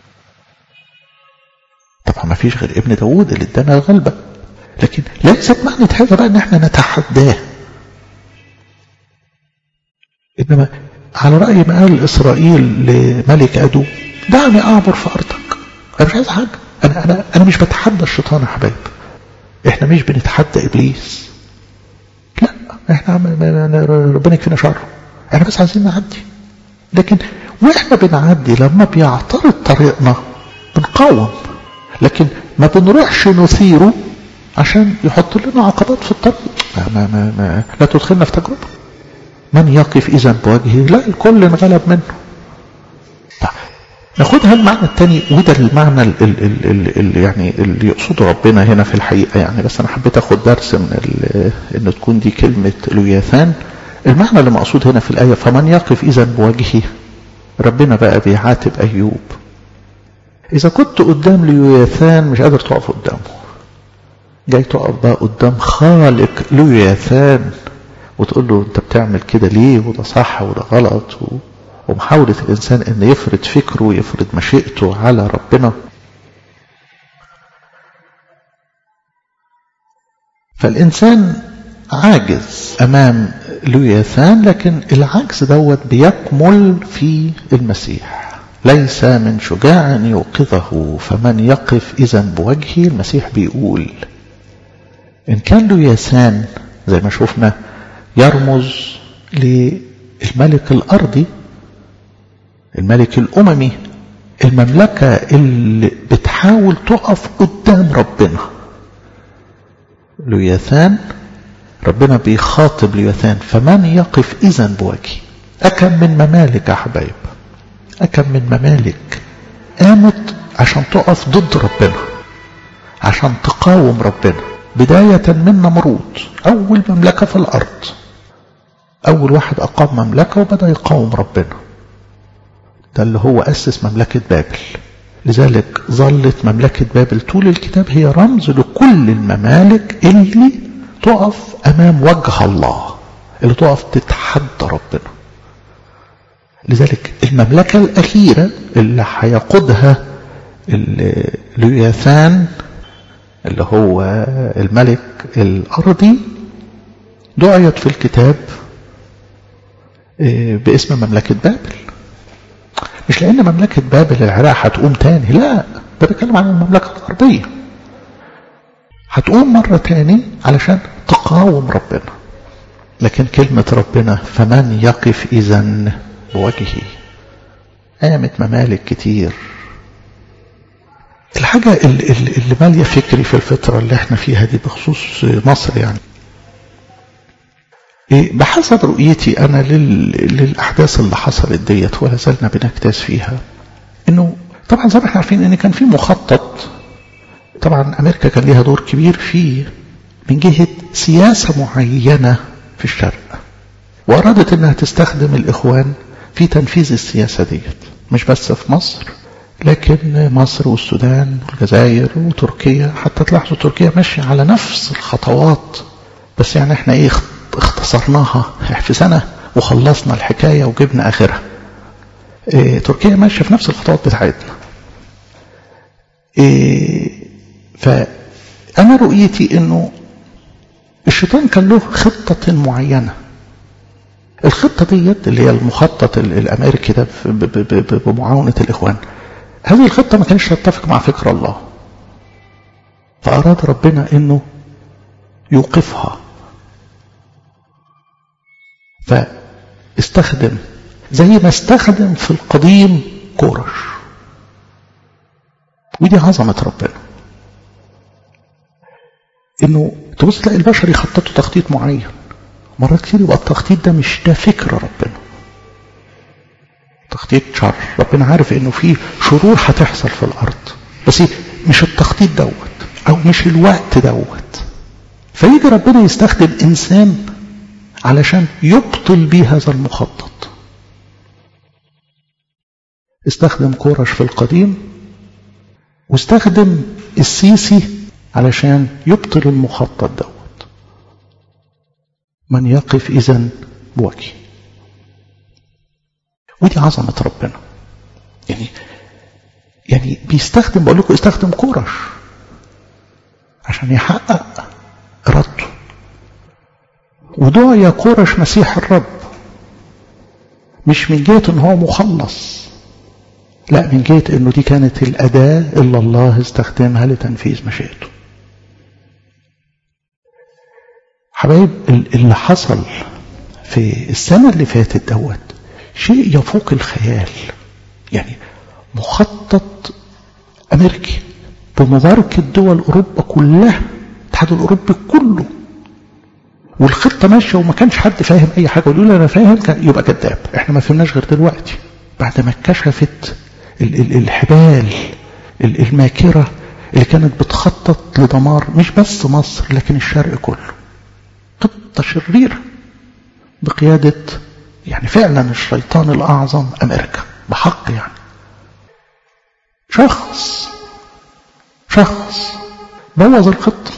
طبعا ما فيش غير ابن داوود اللي ادانا الغلبه لكن ليست معنى هذا بقى ان احنا نتحداه انما على راي ما قال اسرائيل لملك ادو دعني اعبر في ارضك انا مش عايز حاجه انا انا انا مش بتحدى الشيطان يا حبايب احنا مش بنتحدى ابليس لا احنا ربنا يكفينا شره احنا بس عايزين نعدي لكن واحنا بنعدي لما بيعترض طريقنا بنقاوم لكن ما بنروحش نثيره عشان يحط لنا عقبات في الطريق ما ما ما ما لا تدخلنا في تجربة من يقف إذا بوجهه لا الكل انغلب منه ناخدها المعنى الثاني وده المعنى اللي يعني اللي يقصده ربنا هنا في الحقيقة يعني بس أنا حبيت أخد درس من إن تكون دي كلمة لوياثان المعنى اللي مقصود هنا في الآية فمن يقف إذا بوجهه ربنا بقى بيعاتب أيوب إذا كنت قدام ليوياثان مش قادر تقف قدامه جاي تقف بقى قدام خالق ليوياثان وتقول له أنت بتعمل كده ليه وده صح وده غلط و... ومحاولة الإنسان أن يفرض فكره ويفرض مشيئته على ربنا فالإنسان عاجز أمام لوياثان لكن العجز دوت بيكمل في المسيح ليس من شجاع يوقظه فمن يقف إذا بوجهه المسيح بيقول إن كان لوياثان زي ما شفنا يرمز للملك الأرضي الملك الأممي المملكة اللي بتحاول تقف قدام ربنا لوياثان ربنا بيخاطب ليوثان فمن يقف إذا بوجهي أكم من ممالك يا حبايب أكم من ممالك قامت عشان تقف ضد ربنا عشان تقاوم ربنا بداية من نمرود أول مملكة في الأرض أول واحد أقام مملكة وبدأ يقاوم ربنا ده اللي هو أسس مملكة بابل لذلك ظلت مملكة بابل طول الكتاب هي رمز لكل الممالك اللي تقف أمام وجه الله اللي تقف تتحدى ربنا لذلك المملكة الأخيرة اللي هيقودها لياثان اللي هو الملك الأرضي دعيت في الكتاب باسم مملكة بابل مش لأن مملكة بابل العراق هتقوم تاني لا ده بيتكلم عن المملكة الغربية هتقوم مرة تاني علشان تقاوم ربنا لكن كلمة ربنا فمن يقف إذا بوجهه قامت ممالك كتير الحاجة اللي, اللي مالية فكري في الفترة اللي احنا فيها دي بخصوص مصر يعني إيه بحسب رؤيتي أنا لل... للأحداث اللي حصلت ديت ولا زلنا بنجتاز فيها إنه طبعا زي ما احنا عارفين إن كان في مخطط طبعا أمريكا كان ليها دور كبير فيه من جهة سياسة معينة في الشرق وأرادت أنها تستخدم الإخوان في تنفيذ السياسة ديت مش بس في مصر لكن مصر والسودان والجزائر وتركيا حتى تلاحظوا تركيا ماشية على نفس الخطوات بس يعني احنا ايه اختصرناها في سنة وخلصنا الحكاية وجبنا آخرها ايه تركيا ماشية في نفس الخطوات بتاعتنا ايه فأنا رؤيتي أنه الشيطان كان له خطة معينة الخطة ديت اللي هي المخطط الأمريكي ده بمعاونة الإخوان هذه الخطة ما كانش تتفق مع فكر الله فأراد ربنا أنه يوقفها فاستخدم زي ما استخدم في القديم كورش ودي عظمة ربنا انه تبص تلاقي البشر يخططوا تخطيط معين مرات كتير يبقى التخطيط ده مش ده فكر ربنا تخطيط شر ربنا عارف انه في شرور هتحصل في الارض بس مش التخطيط دوت او مش الوقت دوت فيجي ربنا يستخدم انسان علشان يبطل بيه هذا المخطط استخدم كورش في القديم واستخدم السيسي علشان يبطل المخطط دوت من يقف اذا بوجهه ودي عظمة ربنا يعني يعني بيستخدم بقول لكم استخدم كورش عشان يحقق ارادته ودعي كورش مسيح الرب مش من جهة ان هو مخلص لا من جهة انه دي كانت الاداة اللي الله استخدمها لتنفيذ مشيئته حبايب اللي حصل في السنة اللي فاتت دوت شيء يفوق الخيال يعني مخطط أمريكي بمباركة دول أوروبا كلها الاتحاد الأوروبي كله والخطة ماشية وما كانش حد فاهم أي حاجة ويقول أنا فاهم يبقى كذاب احنا ما فهمناش غير دلوقتي بعد ما اتكشفت الحبال الماكرة اللي كانت بتخطط لدمار مش بس مصر لكن الشرق كله خطة شريرة بقيادة يعني فعلا الشيطان الأعظم أمريكا بحق يعني شخص شخص بوظ الخطة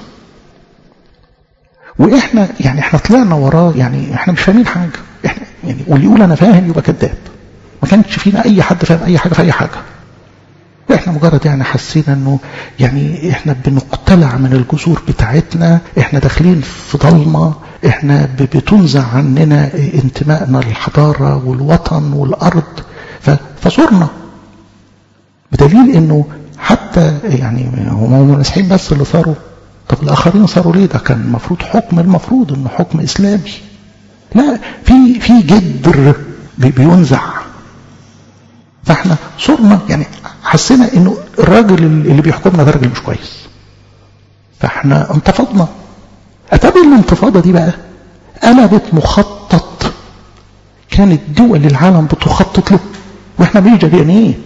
وإحنا يعني إحنا طلعنا وراه يعني إحنا مش فاهمين حاجة إحنا يعني واللي يقول أنا فاهم يبقى كذاب ما كانش فينا أي حد فاهم أي حاجة في أي حاجة احنا مجرد يعني حسينا انه يعني احنا بنقتلع من الجذور بتاعتنا احنا داخلين في ضلمه احنا بتنزع عننا انتمائنا للحضاره والوطن والارض فصرنا بدليل انه حتى يعني هم المسيحيين بس اللي صاروا طب الاخرين صاروا ليه ده كان المفروض حكم المفروض انه حكم اسلامي لا في في جدر بينزع فاحنا صرنا يعني حسينا انه الراجل اللي بيحكمنا ده راجل مش كويس فاحنا انتفضنا اتابع الانتفاضة دي بقى قلبت مخطط كانت دول العالم بتخطط له واحنا مش جريانين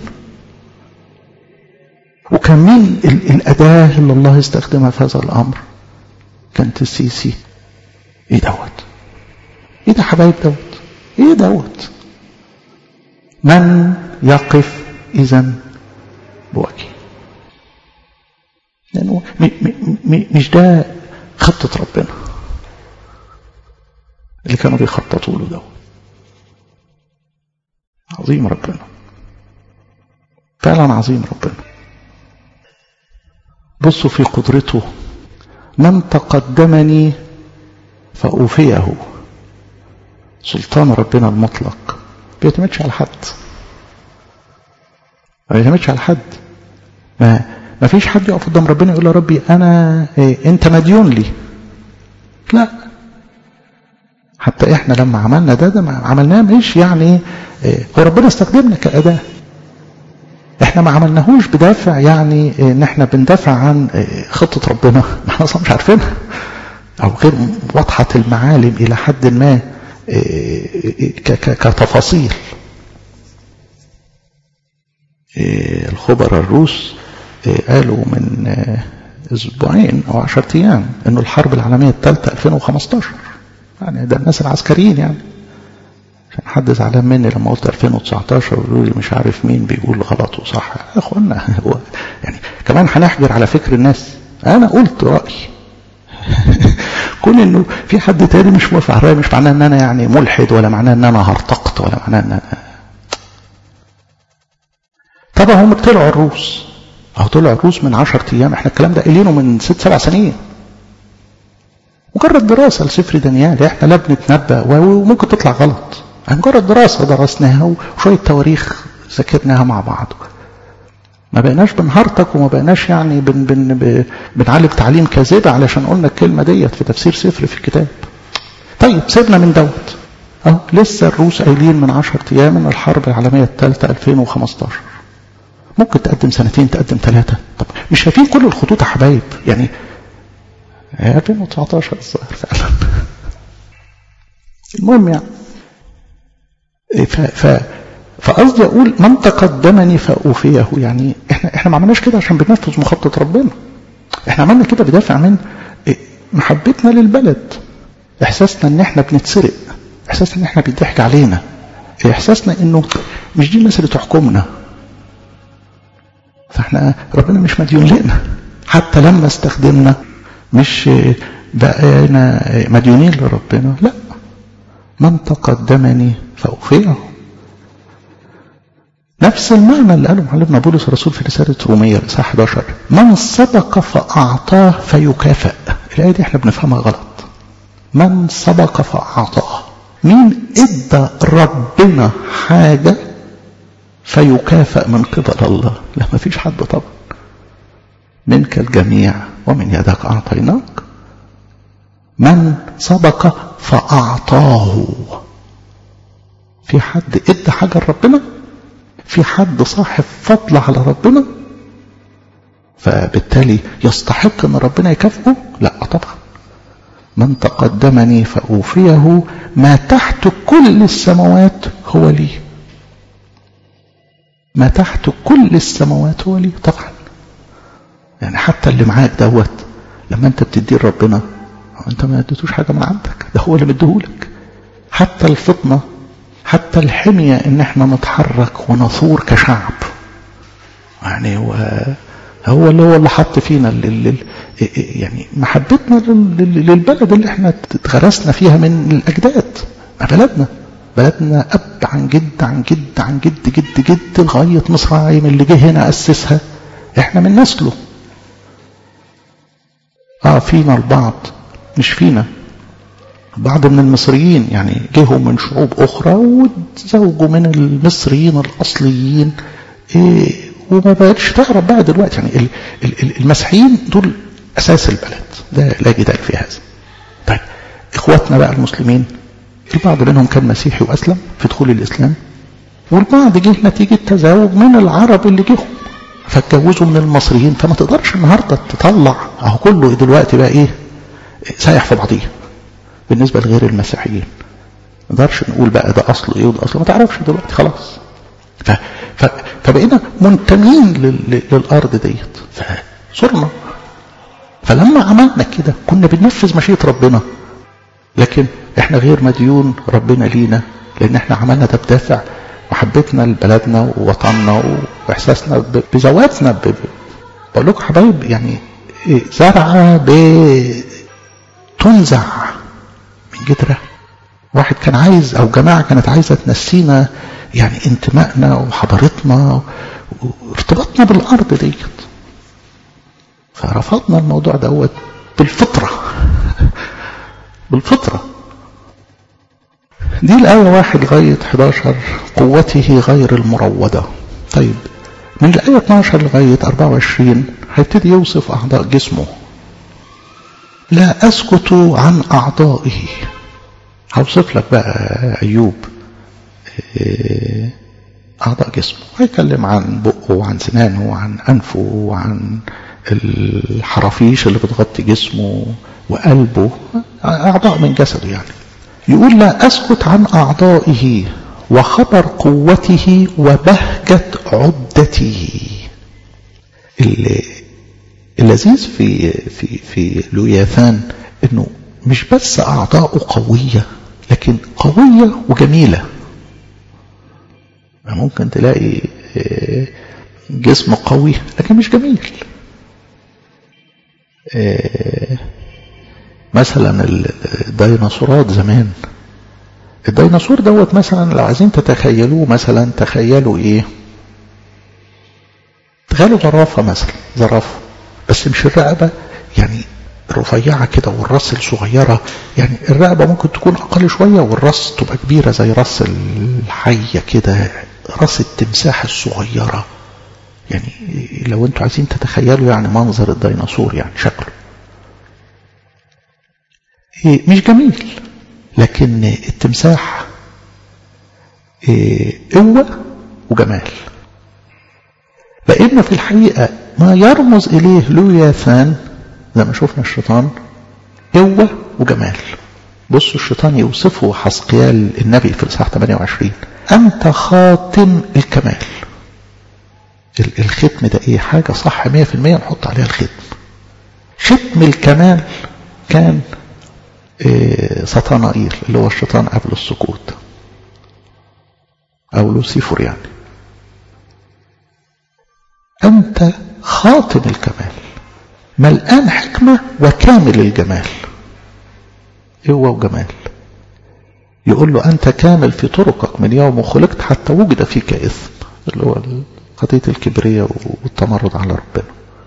وكان مين الأداة اللي الله استخدمها في هذا الأمر كانت السيسي ايه دوت ايه ده حبايب دوت ايه دوت من يقف إذا بوجهه لأنه مش ده خطة ربنا اللي كانوا بيخططوا له ده عظيم ربنا فعلا عظيم ربنا بصوا في قدرته من تقدمني فأوفيه سلطان ربنا المطلق بيعتمدش على حد ما بيعتمدش على حد ما ما فيش حد يقف قدام ربنا يقول يا ربي انا إيه انت مديون لي لا حتى احنا لما عملنا ده ده عملناه مش يعني إيه هو ربنا استخدمنا كأداة احنا ما عملناهوش بدافع يعني ان احنا بندافع عن خطة ربنا ما احنا اصلا مش عارفينها او غير واضحة المعالم الى حد ما كتفاصيل الخبراء الروس قالوا من اسبوعين او عشرة ايام انه الحرب العالمية الثالثة 2015 يعني ده الناس العسكريين يعني كان حد زعلان مني لما قلت 2019 ويقولوا لي مش عارف مين بيقول غلط وصح يا اخوانا هو يعني كمان هنحجر على فكر الناس انا قلت رايي كون انه في حد تاني مش موافق على مش معناه ان انا يعني ملحد ولا معناه ان انا هرتقط ولا معناه ان انا طبعا هم طلعوا الروس اهو طلعوا الروس من 10 ايام احنا الكلام ده قايلينه من ست سبع سنين مجرد دراسة لسفر دانيال احنا لا بنتنبأ وممكن تطلع غلط مجرد دراسة درسناها وشوية تواريخ ذاكرناها مع بعض ما بقيناش بنهرتك وما بقيناش يعني بن بن بنعالج تعليم كاذبة علشان قلنا الكلمة ديت في تفسير سفر في الكتاب طيب سيبنا من دوت اه لسه الروس قايلين من 10 ايام ان الحرب العالميه الثالثه 2015 ممكن تقدم سنتين تقدم ثلاثه طب مش شايفين كل الخطوط يا حبايب يعني 2019 الظاهر فعلا المهم يعني ف ف فقصدي اقول من تقدمني فاوفيه يعني احنا احنا ما عملناش كده عشان بننفذ مخطط ربنا احنا عملنا كده بدافع من محبتنا للبلد احساسنا ان احنا بنتسرق احساسنا ان احنا بيضحك علينا احساسنا انه مش دي الناس اللي تحكمنا فاحنا ربنا مش مديون لنا حتى لما استخدمنا مش بقينا مديونين لربنا لا من تقدمني فأوفيه نفس المعنى اللي قاله معلمنا بولس الرسول في رسالة رومية الإصحاح 11 من سبق فأعطاه فيكافئ الآية دي احنا بنفهمها غلط من سبق فأعطاه مين ادى ربنا حاجة فيكافئ من قبل الله لا ما فيش حد طبعا منك الجميع ومن يدك أعطيناك من سبق فأعطاه في حد ادى حاجة لربنا في حد صاحب فضل على ربنا فبالتالي يستحق ان ربنا يكافئه لا طبعا من تقدمني فأوفيه ما تحت كل السماوات هو لي ما تحت كل السماوات هو لي طبعا يعني حتى اللي معاك دوت لما انت بتديه ربنا انت ما اديتوش حاجه من عندك ده هو اللي مديهولك حتى الفطنه حتى الحميه ان احنا نتحرك ونثور كشعب يعني هو هو اللي هو اللي حط فينا اللي يعني محبتنا للبلد اللي احنا اتغرسنا فيها من الاجداد بلدنا بلدنا اب عن جد عن جد عن جد جد جد لغايه مصراعيم اللي جه هنا اسسها احنا من نسله اه فينا البعض مش فينا بعض من المصريين يعني جهوا من شعوب أخرى وتزوجوا من المصريين الأصليين إيه وما بقتش تعرف بقى دلوقتي يعني المسيحيين دول أساس البلد ده لا جدال في هذا طيب إخواتنا بقى المسلمين البعض منهم كان مسيحي وأسلم في دخول الإسلام والبعض جه نتيجة تزاوج من العرب اللي جيهم فاتجوزوا من المصريين فما تقدرش النهارده تطلع اهو كله دلوقتي بقى ايه سايح في بعضيه بالنسبه لغير المسيحيين ما نقدرش نقول بقى ده اصله ايه وده اصله ما تعرفش دلوقتي خلاص ف ف فبقينا منتمين لل... للارض ديت فصرنا فلما عملنا كده كنا بننفذ مشيئه ربنا لكن احنا غير مديون ربنا لينا لان احنا عملنا ده بدافع محبتنا لبلدنا ووطننا واحساسنا بذواتنا ب... بقول لكم حبايب يعني زرعه بتنزع من جدره واحد كان عايز او جماعه كانت عايزه تنسينا يعني انتمائنا وحضارتنا وارتباطنا بالارض ديت فرفضنا الموضوع دوت بالفطره بالفطره دي الآية واحد لغاية 11 قوته غير المروضة طيب من الآية 12 لغاية 24 هيبتدي يوصف أعضاء جسمه لا أسكت عن أعضائه هوصف لك بقى أيوب أعضاء جسمه هيتكلم عن بقه وعن سنانه وعن أنفه وعن الحرافيش اللي بتغطي جسمه وقلبه أعضاء من جسده يعني يقول لا أسكت عن أعضائه وخبر قوته وبهجة عدته اللذيذ في في في لوياثان انه مش بس اعضاؤه قويه لكن قويه وجميله ممكن تلاقي جسم قوي لكن مش جميل مثلا الديناصورات زمان الديناصور دوت مثلا لو عايزين تتخيلوه مثلا تخيلوا ايه تخيلوا زرافه مثلا زرافه بس مش الرقبه يعني رفيعه كده والراس الصغيره يعني الرقبه ممكن تكون اقل شويه والراس تبقى كبيره زي راس الحيه كده راس التمساح الصغيره يعني لو انتوا عايزين تتخيلوا يعني منظر الديناصور يعني شكله مش جميل لكن التمساح إيه قوة وجمال لأن في الحقيقة ما يرمز إليه لوياثان زي ما شفنا الشيطان قوة وجمال بصوا الشيطان يوصفه حسقيال النبي في الإصحاح 28 أنت خاتم الكمال الختم ده إيه حاجة صح 100% نحط عليها الختم ختم الكمال كان إيه سطانائيل اللي هو الشيطان قبل السقوط أو لوسيفر يعني أنت خاتم الكمال ملآن حكمة وكامل الجمال قوة وجمال يقول له أنت كامل في طرقك من يوم خلقت حتى وجد فيك إثم اللي هو قضية الكبرية والتمرد على ربنا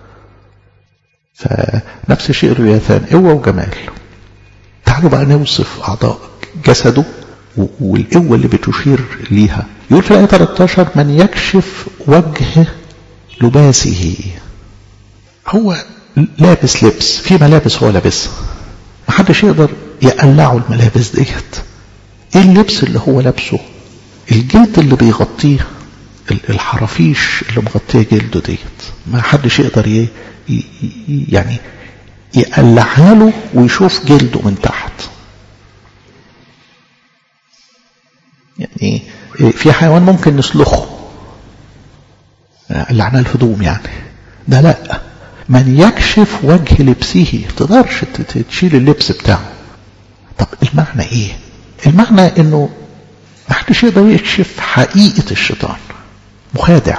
فنفس الشيء رياثان قوة وجمال تعالوا بقى نوصف أعضاء جسده والقوة اللي بتشير ليها يقول في الآية 13 من يكشف وجه لباسه هو لابس لبس في ملابس هو لابسها محدش يقدر يقلعوا الملابس ديت ايه اللبس اللي هو لابسه الجلد اللي بيغطيه الحرافيش اللي مغطيه جلده ديت ما حدش يقدر ي... يعني يقلعها له ويشوف جلده من تحت يعني في حيوان ممكن نسلخه قلعنا الهدوم يعني ده لا من يكشف وجه لبسه تقدرش تشيل اللبس بتاعه طب المعنى ايه المعنى انه ما حدش يقدر يكشف حقيقة الشيطان مخادع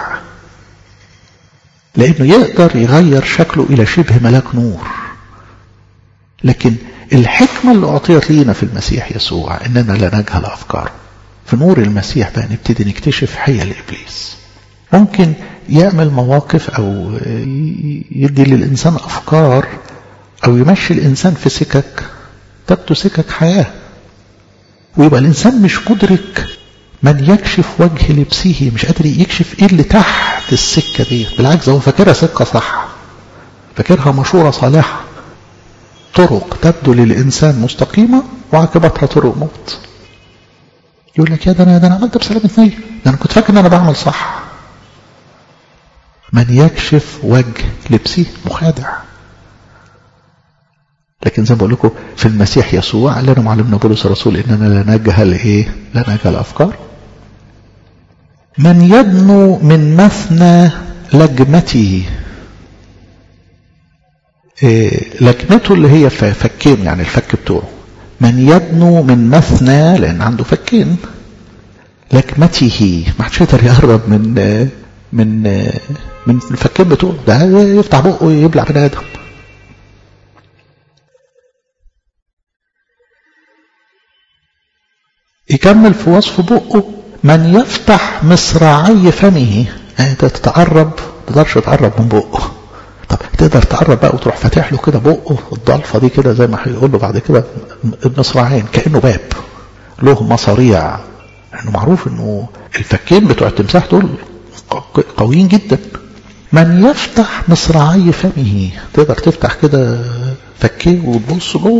لانه يقدر يغير شكله الى شبه ملاك نور لكن الحكمة اللي اعطيت لينا في المسيح يسوع اننا لا نجهل افكاره في نور المسيح بقى نبتدي نكتشف حيل ابليس ممكن يعمل مواقف او يدي للانسان افكار او يمشي الانسان في سكك تبدو سكك حياه ويبقى الانسان مش مدرك من يكشف وجه لبسه مش قادر يكشف ايه اللي تحت السكه دي بالعكس هو فاكرها سكه صح فاكرها مشوره صالحه طرق تبدو للانسان مستقيمه وعاقبتها طرق موت يقول لك يا ده انا ده انا عملت بسلامه نيه ده انا كنت فاكر ان انا بعمل صح من يكشف وجه لبسه مخادع لكن زي ما بقول لكم في المسيح يسوع لنا معلمنا بولس الرسول اننا لا نجهل ايه لا نجهل افكار من يدنو من مثنى لجمته إيه لجمته اللي هي فكين يعني الفك بتوعه من يدنو من مثنى لان عنده فكين لجمته ما حدش يقدر يقرب من من من الفكين بتوعه ده يفتح بقه يبلع بني ادم يكمل في وصف بقه من يفتح مصراعي فمه يعني انت تتقرب تقدرش تقرب من بقه طب تقدر تقرب بقى وتروح فاتح له كده بقه الضلفه دي كده زي ما هيقول له بعد كده المصراعين كانه باب له مصاريع لانه معروف انه الفكين بتوع التمساح دول قويين جدا من يفتح مصراعي فمه تقدر تفتح كده فكيه وتبص جوه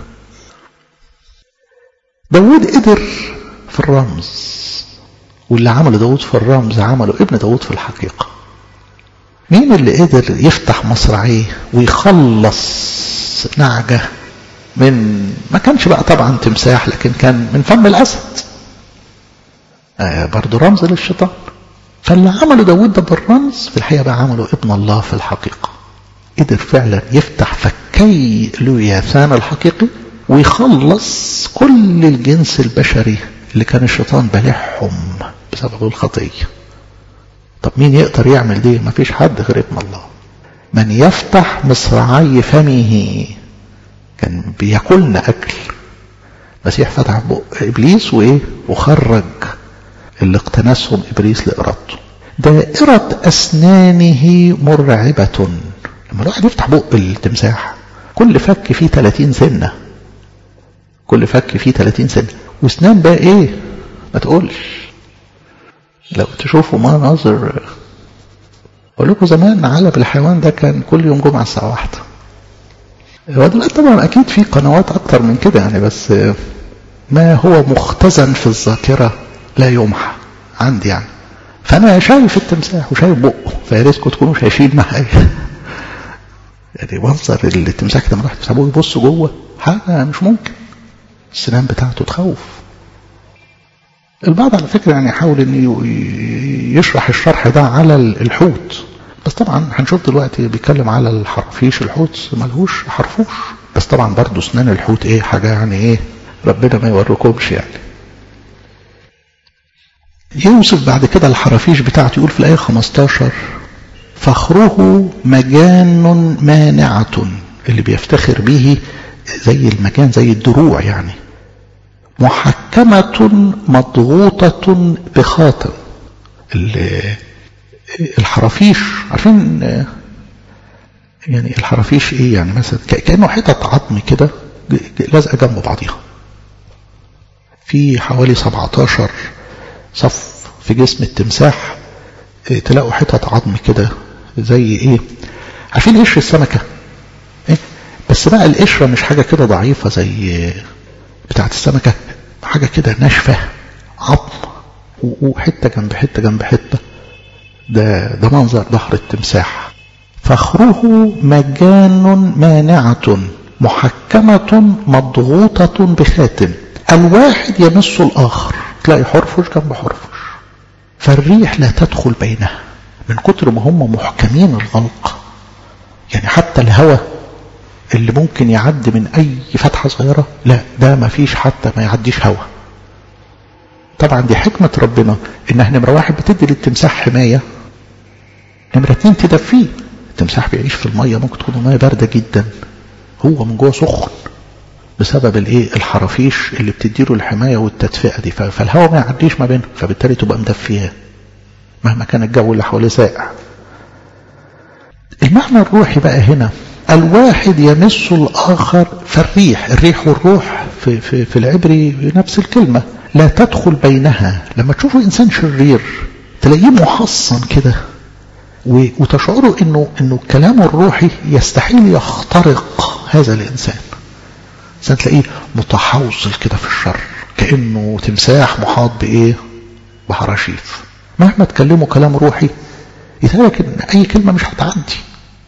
داود قدر في الرمز واللي عمله داود في الرمز عمله ابن داود في الحقيقة مين اللي قدر يفتح مصراعيه ويخلص نعجة من ما كانش بقى طبعا تمساح لكن كان من فم الأسد آه برضه رمز للشيطان فاللي عمله داود ده بالرمز في الحقيقة بقى عمله ابن الله في الحقيقة قدر فعلا يفتح فكي لوياثان الحقيقي ويخلص كل الجنس البشري اللي كان الشيطان بالعهم بسبب الخطية طب مين يقدر يعمل دي ما فيش حد غير ابن الله من يفتح مصراعي فمه كان بياكلنا اكل المسيح فتح بق ابليس وايه وخرج اللي اقتنسهم ابليس لارادته دائرة اسنانه مرعبة لما الواحد يفتح بق التمساح كل فك فيه 30 سنه كل فك فيه 30 سنة واسنان بقى ايه ما تقولش لو تشوفوا مناظر اقول لكم زمان علب الحيوان ده كان كل يوم جمعة الساعة واحدة هو دلوقتي طبعا اكيد في قنوات اكتر من كده يعني بس ما هو مختزن في الذاكرة لا يمحى عندي يعني فأنا شايف التمساح وشايف بقه فيا ريتكم تكونوا شايفين معايا يعني منظر التمساح كده لما راح تسحبوه يبص جوه حاجة مش ممكن السنان بتاعته تخوف البعض على فكرة يعني يحاول انه يشرح الشرح ده على الحوت بس طبعا هنشوف دلوقتي بيتكلم على الحرفيش الحوت ملهوش حرفوش بس طبعا برضه اسنان الحوت ايه حاجة يعني ايه ربنا ما يوريكمش يعني يوصف بعد كده الحرافيش بتاعته يقول في الآية 15 فخره مجان مانعة اللي بيفتخر به زي المجان زي الدروع يعني محكمة مضغوطة بخاتم الحرافيش عارفين يعني الحرافيش ايه يعني مثلا كأنه حتت عظم كده لازقة جنب بعضيها في حوالي 17 صف في جسم التمساح تلاقوا حتت عظم كده زي ايه عارفين قشر السمكة إيه؟ بس بقى القشرة مش حاجة كده ضعيفة زي بتاعت السمكة حاجة كده ناشفة عظم وحتة جنب حتة جنب حتة ده ده منظر ظهر التمساح فخره مجان مانعة محكمة مضغوطة بخاتم الواحد يمس الآخر تلاقي حرفش جنب حرفش فالريح لا تدخل بينها من كتر ما هم محكمين الغلق يعني حتى الهواء اللي ممكن يعدي من أي فتحة صغيرة لا ده ما فيش حتى ما يعديش هواء طبعا دي حكمة ربنا إنها نمرة واحد بتدي للتمساح حماية نمرة اتنين تدفيه التمساح بيعيش في المية ممكن تكون المية باردة جدا هو من جوه سخن بسبب الايه الحرافيش اللي بتديله الحماية والتدفئة دي فالهواء ما يعديش ما بينهم فبالتالي تبقى مدفياه مهما كان الجو اللي حواليه ساقع المعنى الروحي بقى هنا الواحد يمس الآخر فالريح الريح والروح في, في, في العبري نفس الكلمة لا تدخل بينها لما تشوفوا إنسان شرير تلاقيه محصن كده وتشعروا إنه, إنه كلامه الروحي يستحيل يخترق هذا الإنسان إنسان تلاقيه متحوصل كده في الشر كأنه تمساح محاط بإيه بحراشيف مهما تكلموا كلام روحي يتهيألك إن أي كلمة مش هتعدي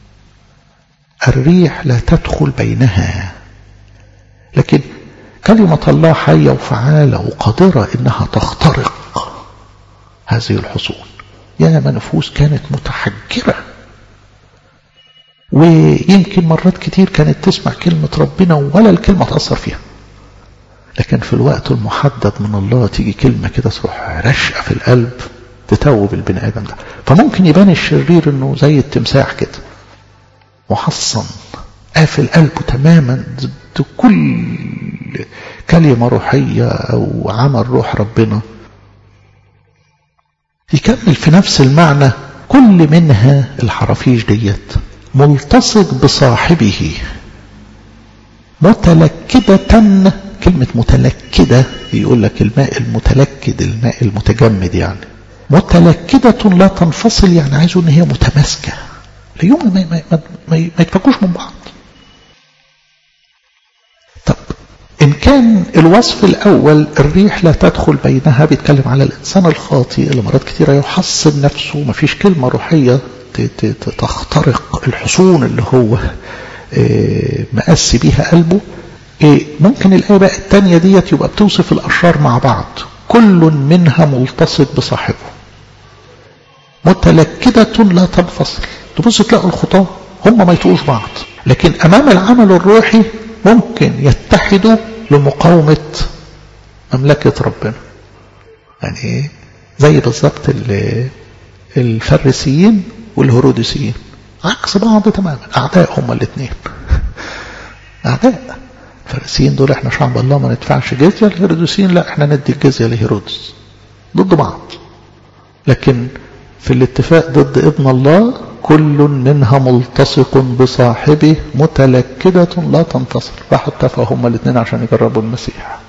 الريح لا تدخل بينها لكن كلمة الله حية وفعالة وقادرة إنها تخترق هذه الحصون يا ما نفوس كانت متحجرة ويمكن مرات كتير كانت تسمع كلمة ربنا ولا الكلمة تأثر فيها لكن في الوقت المحدد من الله تيجي كلمة كده تروح رشقة في القلب تتوب البني آدم ده فممكن يبان الشرير انه زي التمساح كده محصن قافل قلبه تماما ضد كل كلمة روحية أو عمل روح ربنا يكمل في نفس المعنى كل منها الحرافيش ديت ملتصق بصاحبه متلكدة كلمة متلكدة يقول لك الماء المتلكد الماء المتجمد يعني متلكدة لا تنفصل يعني عايزه ان هي متماسكة اليوم ما, ما, ما, ما يتفكوش من بعض طب إن كان الوصف الأول الريح لا تدخل بينها بيتكلم على الإنسان الخاطئ اللي مرات كتيرة يحصن نفسه ما فيش كلمة روحية تخترق الحصون اللي هو مقسي بيها قلبه ممكن الآية بقى التانية ديت يبقى بتوصف الأشرار مع بعض كل منها ملتصق بصاحبه متلكدة لا تنفصل تبص تلاقوا الخطاة هم ما يطقوش بعض لكن أمام العمل الروحي ممكن يتحدوا لمقاومة مملكة ربنا يعني ايه زي بالظبط الفريسيين والهرودسيين عكس بعض تماما أعداء هما الاثنين أعداء الفريسيين دول احنا شعب الله ما ندفعش جزية الهرودسيين لا احنا ندي الجزية لهيرودس ضد بعض لكن في الاتفاق ضد ابن الله كل منها ملتصق بصاحبه متلكدة لا تنفصل راحوا اتفقوا هما الاثنين عشان يجربوا المسيح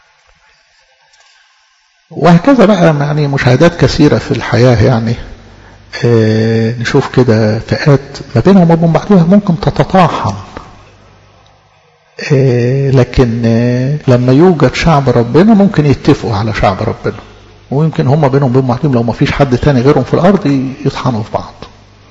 وهكذا بقى يعني مشاهدات كثيرة في الحياة يعني اه نشوف كده فئات ما بينهم وبين بعضها ممكن تتطاحن اه لكن اه لما يوجد شعب ربنا ممكن يتفقوا على شعب ربنا ويمكن هم بينهم وبين بعضهم لو ما فيش حد تاني غيرهم في الأرض يطحنوا في بعض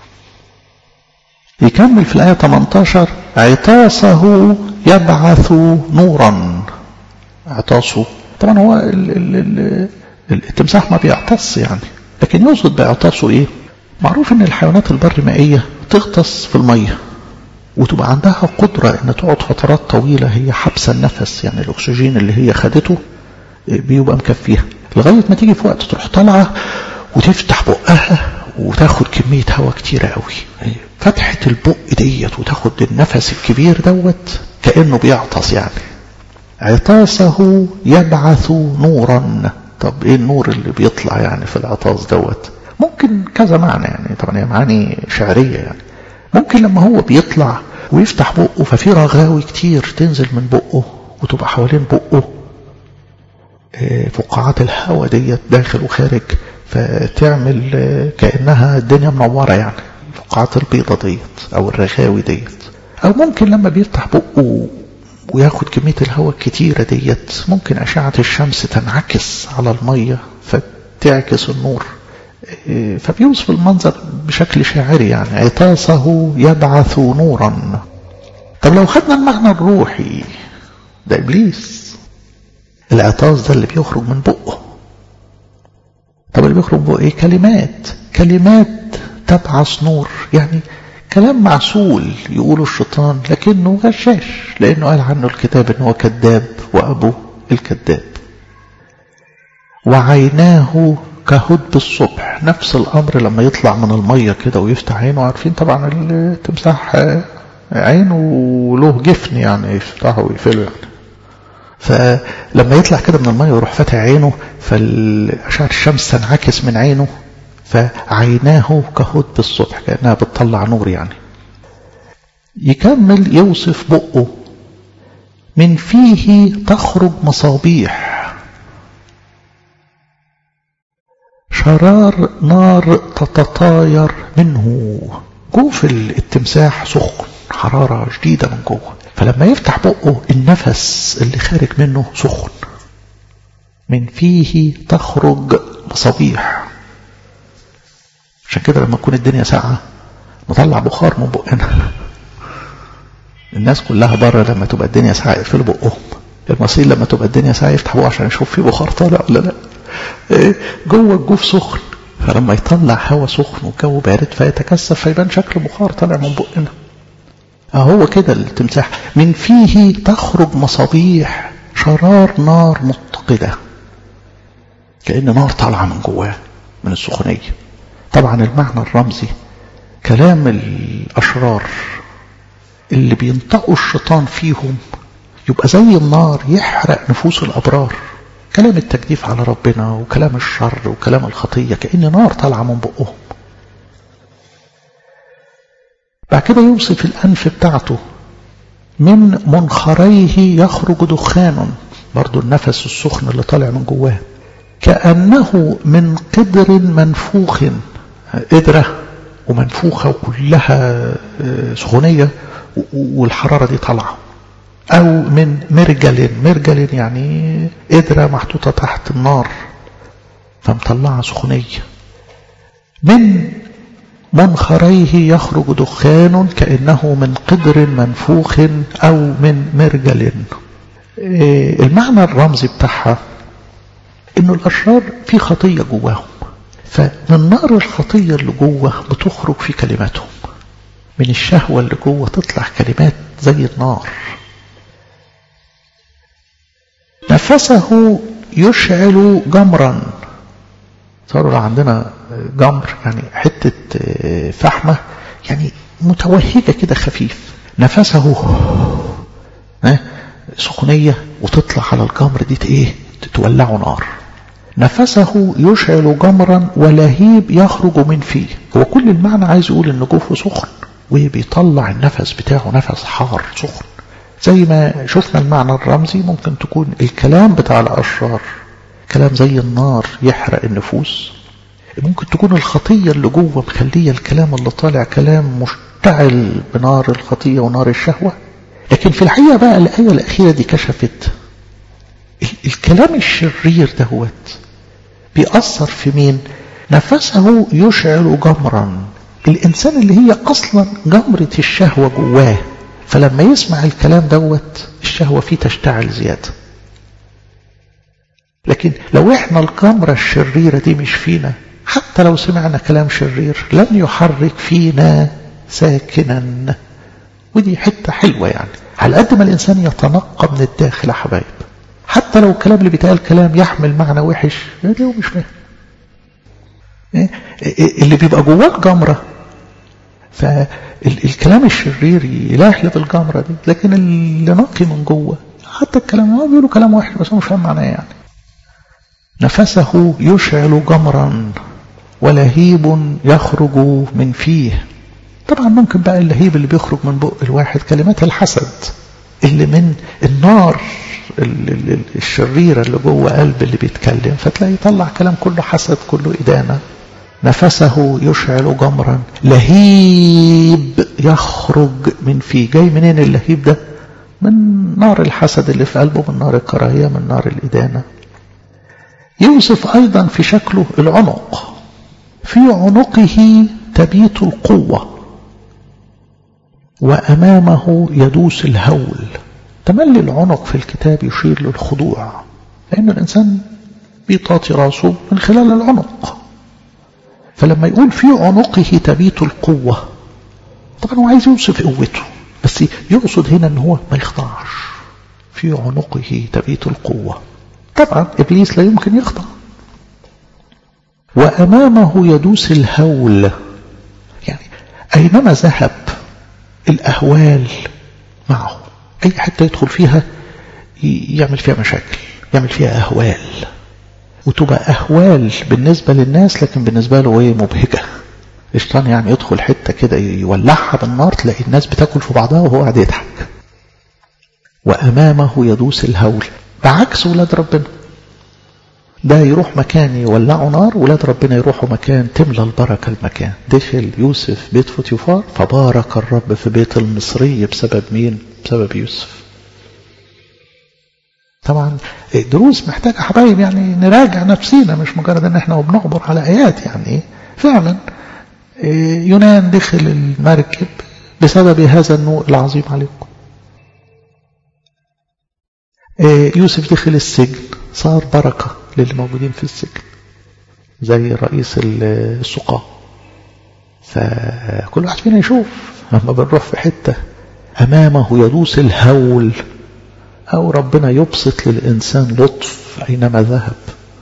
يكمل في الآية 18 عطاسه يبعث نورا عطاسه طبعا هو ال ال ال التمساح ما بيعطس يعني لكن يقصد بعطاسه ايه معروف ان الحيوانات البرمائية تغطس في المية وتبقى عندها قدرة ان تقعد فترات طويلة هي حبسة النفس يعني الاكسجين اللي هي خدته بيبقى مكفيها لغاية ما تيجي في وقت تروح طالعة وتفتح بقها وتاخد كمية هواء كتيرة قوي فتحة البق ديت وتاخد النفس الكبير دوت كأنه بيعطس يعني عطاسه يبعث نورا طب ايه النور اللي بيطلع يعني في العطاس دوت ممكن كذا معنى يعني طبعا هي معاني شعرية يعني ممكن لما هو بيطلع ويفتح بقه ففي رغاوي كتير تنزل من بقه وتبقى حوالين بقه فقاعات الهواء ديت داخل وخارج فتعمل كأنها الدنيا منورة يعني الفقاعات البيضة ديت أو الرغاوي ديت أو ممكن لما بيفتح بقه وياخد كمية الهواء الكتيرة ديت ممكن أشعة الشمس تنعكس على المية فتعكس النور فبيوصف المنظر بشكل شاعري يعني عطاسه يبعث نورا طب لو خدنا المعنى الروحي ده إبليس العطاس ده اللي بيخرج من بقه طب اللي بيخرج بقه ايه كلمات كلمات تبعث نور يعني كلام معسول يقوله الشيطان لكنه غشاش لانه قال عنه الكتاب انه هو كذاب وابوه الكذاب وعيناه كهد الصبح نفس الامر لما يطلع من الميه كده ويفتح عينه عارفين طبعا التمساح عينه له جفن يعني يفتحه ويقفله يعني فلما يطلع كده من الميه ويروح فاتح عينه فالاشعه الشمس تنعكس من عينه فعيناه كهد الصبح كانها بتطلع نور يعني يكمل يوصف بقه من فيه تخرج مصابيح شرار نار تتطاير منه جوف التمساح سخن حرارة شديدة من جوه فلما يفتح بقه النفس اللي خارج منه سخن من فيه تخرج مصابيح عشان كده لما تكون الدنيا ساقعة نطلع بخار من بقنا الناس كلها بره لما تبقى الدنيا ساقعة يقفلوا بقهم المصريين لما تبقى الدنيا ساقعة يفتح بقه عشان يشوف فيه بخار طالع ولا لا جوه الجوف سخن فلما يطلع هواء سخن والجو بارد فيتكثف فيبان شكل بخار طالع من بقنا اهو كده التمساح من فيه تخرج مصابيح شرار نار متقدة كأن نار طالعة من جواه من السخونية طبعا المعنى الرمزي كلام الأشرار اللي بينطقوا الشيطان فيهم يبقى زي النار يحرق نفوس الأبرار كلام التجديف على ربنا وكلام الشر وكلام الخطية كأن نار طالعة من بقهم بعد كده يوصف الأنف بتاعته من منخريه يخرج دخان برضو النفس السخن اللي طالع من جواه كأنه من قدر منفوخ قدرة ومنفوخة وكلها سخونية والحرارة دي طالعة أو من مرجل مرجل يعني قدرة محطوطة تحت النار فمطلعة سخونية من منخريه يخرج دخان كأنه من قدر منفوخ أو من مرجل المعنى الرمزي بتاعها انه الاشرار في خطية جواهم فمن نار الخطية اللي جوه بتخرج في كلماتهم من الشهوة اللي جوه تطلع كلمات زي النار نفسه يشعل جمرا صاروا عندنا جمر يعني حتة فحمة يعني متوهجة كده خفيف نفسه سخونية وتطلع على الجمر دي ايه تولعه نار نفسه يشعل جمرا ولهيب يخرج من فيه هو كل المعنى عايز يقول ان جوفه سخن وبيطلع النفس بتاعه نفس حار سخن زي ما شفنا المعنى الرمزي ممكن تكون الكلام بتاع الأشرار كلام زي النار يحرق النفوس ممكن تكون الخطية اللي جوه مخلية الكلام اللي طالع كلام مشتعل بنار الخطية ونار الشهوة لكن في الحقيقة بقى الآية الأخيرة دي كشفت الكلام الشرير دهوت بيأثر في مين نفسه يشعل جمرا الإنسان اللي هي أصلا جمرة الشهوة جواه فلما يسمع الكلام دوت الشهوة فيه تشتعل زيادة لكن لو احنا الجمرة الشريرة دي مش فينا حتى لو سمعنا كلام شرير لن يحرك فينا ساكنا ودي حتة حلوة يعني على قد ما الإنسان يتنقى من الداخل يا حبايب حتى لو الكلام اللي بيتقال كلام يحمل معنى وحش ده هو مش فاهم اللي بيبقى جواه جمرة فالكلام الشرير يلاحلب الجمرة دي لكن اللي نقي من جوه حتى الكلام هو بيقولوا كلام وحش بس هو مش فاهم معناه يعني نفسه يشعل جمرا ولهيب يخرج من فيه طبعا ممكن بقى اللهيب اللي بيخرج من بق الواحد كلمات الحسد اللي من النار الشريرة اللي جوه قلب اللي بيتكلم فتلاقي يطلع كلام كله حسد كله إدانة نفسه يشعل جمرا لهيب يخرج من فيه جاي منين اللهيب ده من نار الحسد اللي في قلبه من نار الكراهية من نار الإدانة يوصف أيضا في شكله العنق في عنقه تبيت القوة وأمامه يدوس الهول تملي العنق في الكتاب يشير للخضوع لأن الإنسان بيطاطي راسه من خلال العنق فلما يقول في عنقه تبيت القوة طبعا هو عايز يوصف قوته بس يقصد هنا ان هو ما يخضعش في عنقه تبيت القوة طبعا إبليس لا يمكن يخضع وأمامه يدوس الهول يعني أينما ذهب الأهوال معه أي حتة يدخل فيها يعمل فيها مشاكل يعمل فيها أهوال وتبقى أهوال بالنسبة للناس لكن بالنسبة له ايه مبهجة الشيطان يعني يدخل حتة كده يولعها بالنار تلاقي الناس بتاكل في بعضها وهو قاعد يضحك وأمامه يدوس الهول بعكس ولاد ربنا ده يروح مكان يولعوا نار ولاد ربنا يروحوا مكان تملى البركة المكان دخل يوسف بيت فوتيفار فبارك الرب في بيت المصري بسبب مين بسبب يوسف طبعا دروس محتاجة حبايب يعني نراجع نفسينا مش مجرد ان احنا وبنعبر على ايات يعني فعلا يونان دخل المركب بسبب هذا النوء العظيم عليكم يوسف دخل السجن صار بركة للي موجودين في السجن زي رئيس السقاة فكل واحد فينا يشوف لما بنروح في حتة أمامه يدوس الهول أو ربنا يبسط للإنسان لطف أينما ذهب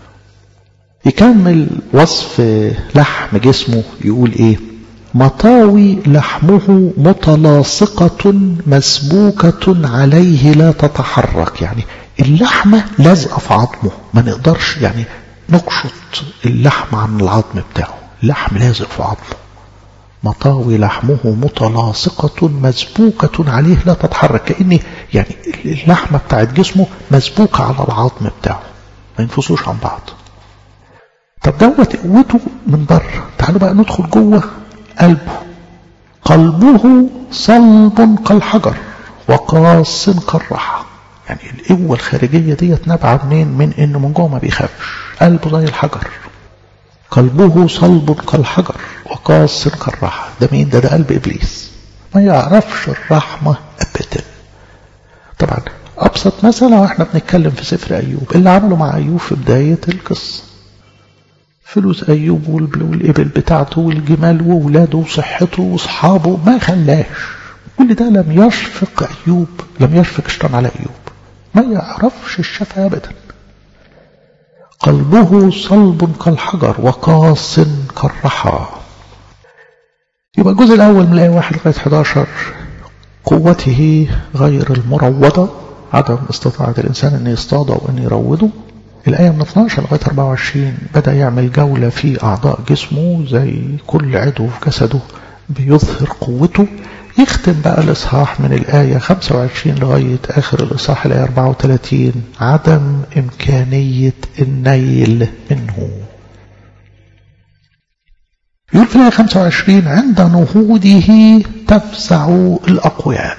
يكمل وصف لحم جسمه يقول إيه مطاوي لحمه متلاصقة مسبوكة عليه لا تتحرك يعني اللحمة لازقة في عظمه ما نقدرش يعني نقشط اللحم عن العظم بتاعه اللحم لازق في عظمه مطاوي لحمه متلاصقة مسبوكة عليه لا تتحرك كأن يعني اللحمة بتاعت جسمه مسبوكة على العظم بتاعه ما ينفصوش عن بعض طب دوت قوته من بره تعالوا بقى ندخل جوه قلبه قلبه صلب كالحجر وقاص كالرحى يعني القوة الخارجية ديت نابعة منين من انه من جوه ما بيخافش قلبه زي الحجر قلبه صلب كالحجر وقاص كالرحى ده مين ده ده قلب ابليس ما يعرفش الرحمة ابدا طبعا ابسط مثلا واحنا بنتكلم في سفر ايوب اللي عمله مع ايوب في بداية القصة فلوس ايوب والابل بتاعته والجمال واولاده وصحته واصحابه ما خلاش كل ده لم يشفق ايوب لم يشفق الشيطان على ايوب ما يعرفش الشفا ابدا قلبه صلب كالحجر وقاص كالرحى يبقى الجزء الأول من الآية 1 لغاية 11 قوته غير المروضة عدم استطاعة الإنسان أن يصطاد أو أن يروضه الآية من 12 لغاية 24 بدأ يعمل جولة في أعضاء جسمه زي كل عضو في جسده بيظهر قوته يختم بقى الإصحاح من الآية 25 لغاية آخر الإصحاح الآية 34 عدم إمكانية النيل منه يقول في الآية 25 عند نهوضه تفزع الأقوياء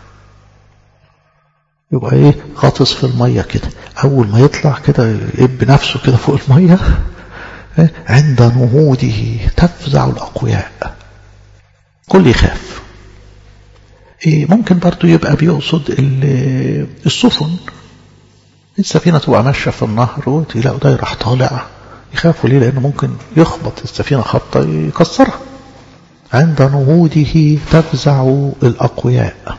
يبقى ايه غاطس في المية كده أول ما يطلع كده يب نفسه كده فوق المية عند نهوضه تفزع الأقوياء كل يخاف إيه ممكن برضو يبقى بيقصد السفن السفينة تبقى ماشية في النهر وتلاقوا ده راح طالع يخافوا ليه لأنه ممكن يخبط السفينة خبطة يكسرها عند نهوضه تفزع الأقوياء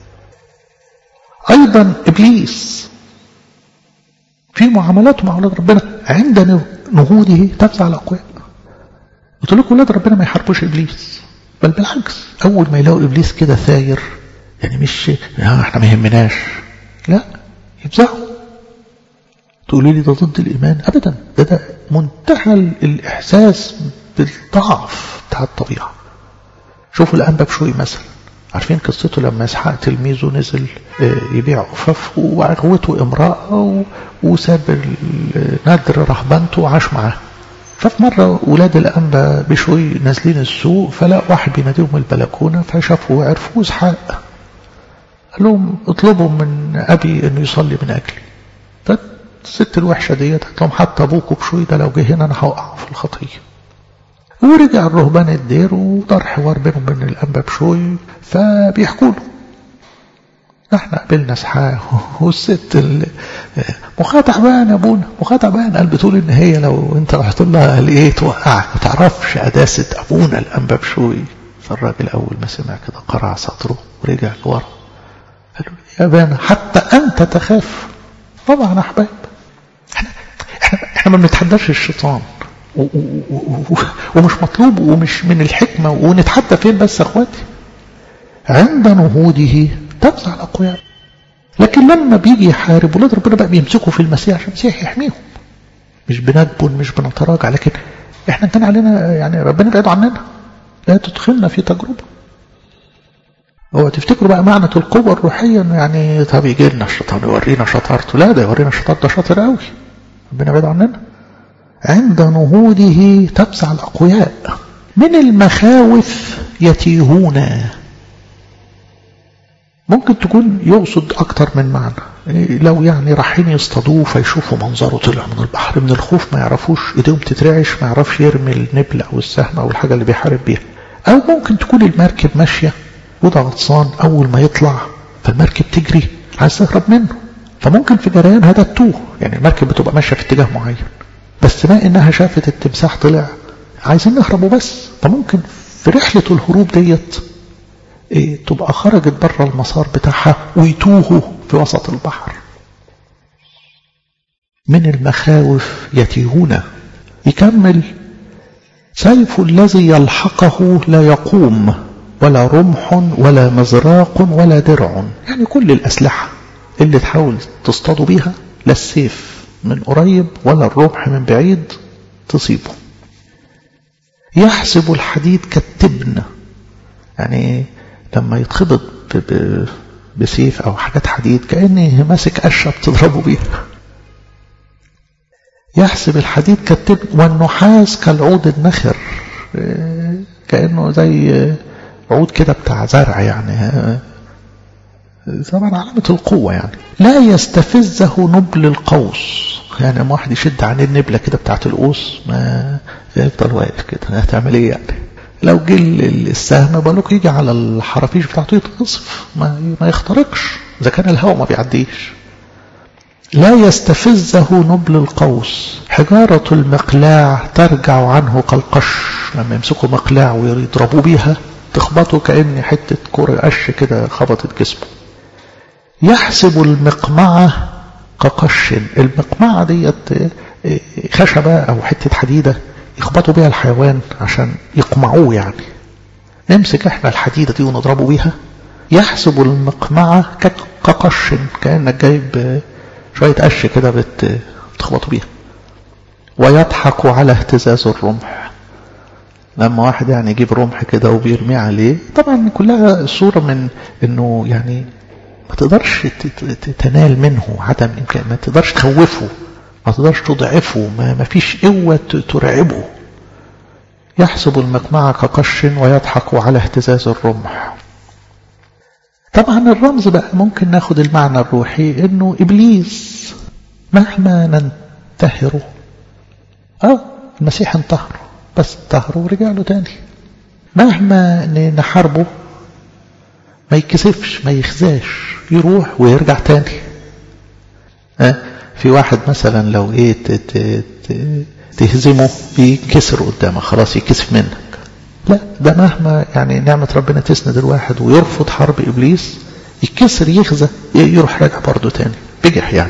أيضا إبليس في معاملاته مع أولاد ربنا عند نهوضه تفزع الأقوياء قلت لكم أولاد ربنا ما يحاربوش إبليس بل بالعكس أول ما يلاقوا إبليس كده ثاير يعني مش آه احنا ما يهمناش لا يفزعوا تقولوا لي ده ضد الإيمان أبدا ده ده منتهى الإحساس بالضعف بتاع الطبيعة شوفوا الآن بشوي مثلا عارفين قصته لما اسحاق تلميذه نزل يبيع أفف وعغوته امرأة وساب النادر رهبنته وعاش معاه ففي مرة ولاد الأنبا بشوي نازلين السوق فلا واحد بيناديهم البلكونة فشافوا وعرفوا اسحاق قال لهم اطلبوا من أبي أنه يصلي من أجلي فالست الوحشة ديت قالت لهم حتى أبوكوا بشوي ده لو جه هنا أنا هوقعه في الخطية ورجع الرهبان الدير ودار حوار بينهم وبين الأنبا بشوي فبيحكوا له احنا قابلنا اسحاق والست مخها تعبان يا ابونا مخها تعبان قال بتقول ان هي لو انت رحت لها قال ايه توقعك ما تعرفش قداسه ابونا الانبا بشوي فالراجل اول ما سمع كده قرع سطره ورجع لورا قال له يا بانا حتى انت تخاف طبعا يا احباب احنا احنا, احنا ما بنتحداش الشيطان و و و ومش مطلوب ومش من الحكمة ونتحدى فين بس اخواتي عند نهوضه تفزع الأقوياء لكن لما بيجي يحارب ولاد ربنا بقى بيمسكوا في المسيح عشان المسيح يحميهم مش بنجبن مش بنتراجع لكن احنا كان علينا يعني ربنا بعيد عننا لا تدخلنا في تجربة هو تفتكروا بقى معنى القوة الروحية انه يعني طب يجي لنا الشيطان يورينا شطارته لا ده يورينا الشيطان ده شاطر قوي ربنا بعيد عننا عند نهوضه تفزع الأقوياء من المخاوف يتيهون ممكن تكون يقصد أكتر من معنى لو يعني رايحين يصطادوه فيشوفوا منظره طلع من البحر من الخوف ما يعرفوش ايديهم تترعش ما يعرفش يرمي النبل أو السهم أو الحاجة اللي بيحارب بيها أو ممكن تكون المركب ماشية وده غطسان أول ما يطلع فالمركب تجري عايز تهرب منه فممكن في جريان هذا التوه يعني المركب بتبقى ماشية في اتجاه معين بس ما إنها شافت التمساح طلع عايزين نهربوا بس فممكن في رحلة الهروب ديت إيه تبقى خرجت بره المسار بتاعها ويتوهوا في وسط البحر من المخاوف يتيهون يكمل سيف الذي يلحقه لا يقوم ولا رمح ولا مزراق ولا درع يعني كل الأسلحة اللي تحاول تصطادوا بيها لا السيف من قريب ولا الرمح من بعيد تصيبه يحسب الحديد كالتبن يعني لما يتخبط بسيف أو حاجات حديد كأني ماسك قشة بتضربه بيها يحسب الحديد كالتبن والنحاس كالعود النخر كأنه زي عود كده بتاع زرع يعني طبعا علامة القوة يعني لا يستفزه نبل القوس يعني لما واحد يشد عن النبلة كده بتاعت القوس ما يفضل واقف كده هتعمل ايه يعني لو جه السهم بالك يجي على الحرافيش بتاعته يتقصف ما, ما يخترقش اذا كان الهواء ما بيعديش لا يستفزه نبل القوس حجارة المقلاع ترجع عنه كالقش لما يمسكوا مقلاع ويضربوا بيها تخبطه كأن حتة كرة قش كده خبطت جسمه يحسب المقمعة كقش المقمعة ديت خشبة أو حتة حديدة يخبطوا بيها الحيوان عشان يقمعوه يعني نمسك احنا الحديدة دي ونضربه بيها يحسب المقمعة كقش كأنك جايب شوية قش كده بتخبطوا بيها ويضحك على اهتزاز الرمح لما واحد يعني يجيب رمح كده وبيرميه عليه طبعا كلها صورة من انه يعني ما تقدرش تنال منه عدم امكان ما تقدرش تخوفه ما تقدرش تضعفه ما, ما فيش قوة ترعبه يحسب المقمعة كقش ويضحك على اهتزاز الرمح طبعا الرمز بقى ممكن ناخد المعنى الروحي انه ابليس مهما ننتهره اه المسيح انتهر بس انتهره ورجع له تاني مهما نحاربه ما يكسفش ما يخزاش يروح ويرجع تاني أه؟ في واحد مثلا لو ايه تهزمه ينكسر قدامك خلاص يكسف منك لا ده مهما يعني نعمة ربنا تسند الواحد ويرفض حرب إبليس يكسر يخزى يروح راجع برضه تاني بجح يعني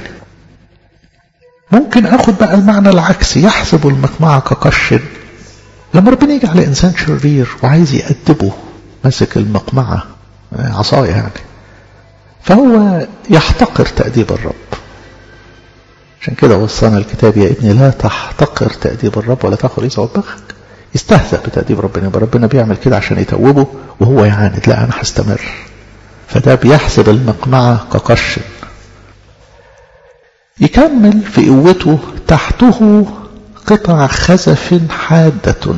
ممكن اخد بقى المعنى العكسي يحسب المقمعة كقش لما ربنا يجي على انسان شرير وعايز يأدبه ماسك المقمعة عصاية يعني فهو يحتقر تأديب الرب عشان كده وصانا الكتاب يا ابني لا تحتقر تأديب الرب ولا تاخذ ريسه وبخك يستهزأ بتأديب ربنا يبقى ربنا بيعمل كده عشان يتوبه وهو يعاند لا أنا هستمر فده بيحسب المقمعة كقش يكمل في قوته تحته قطع خزف حادة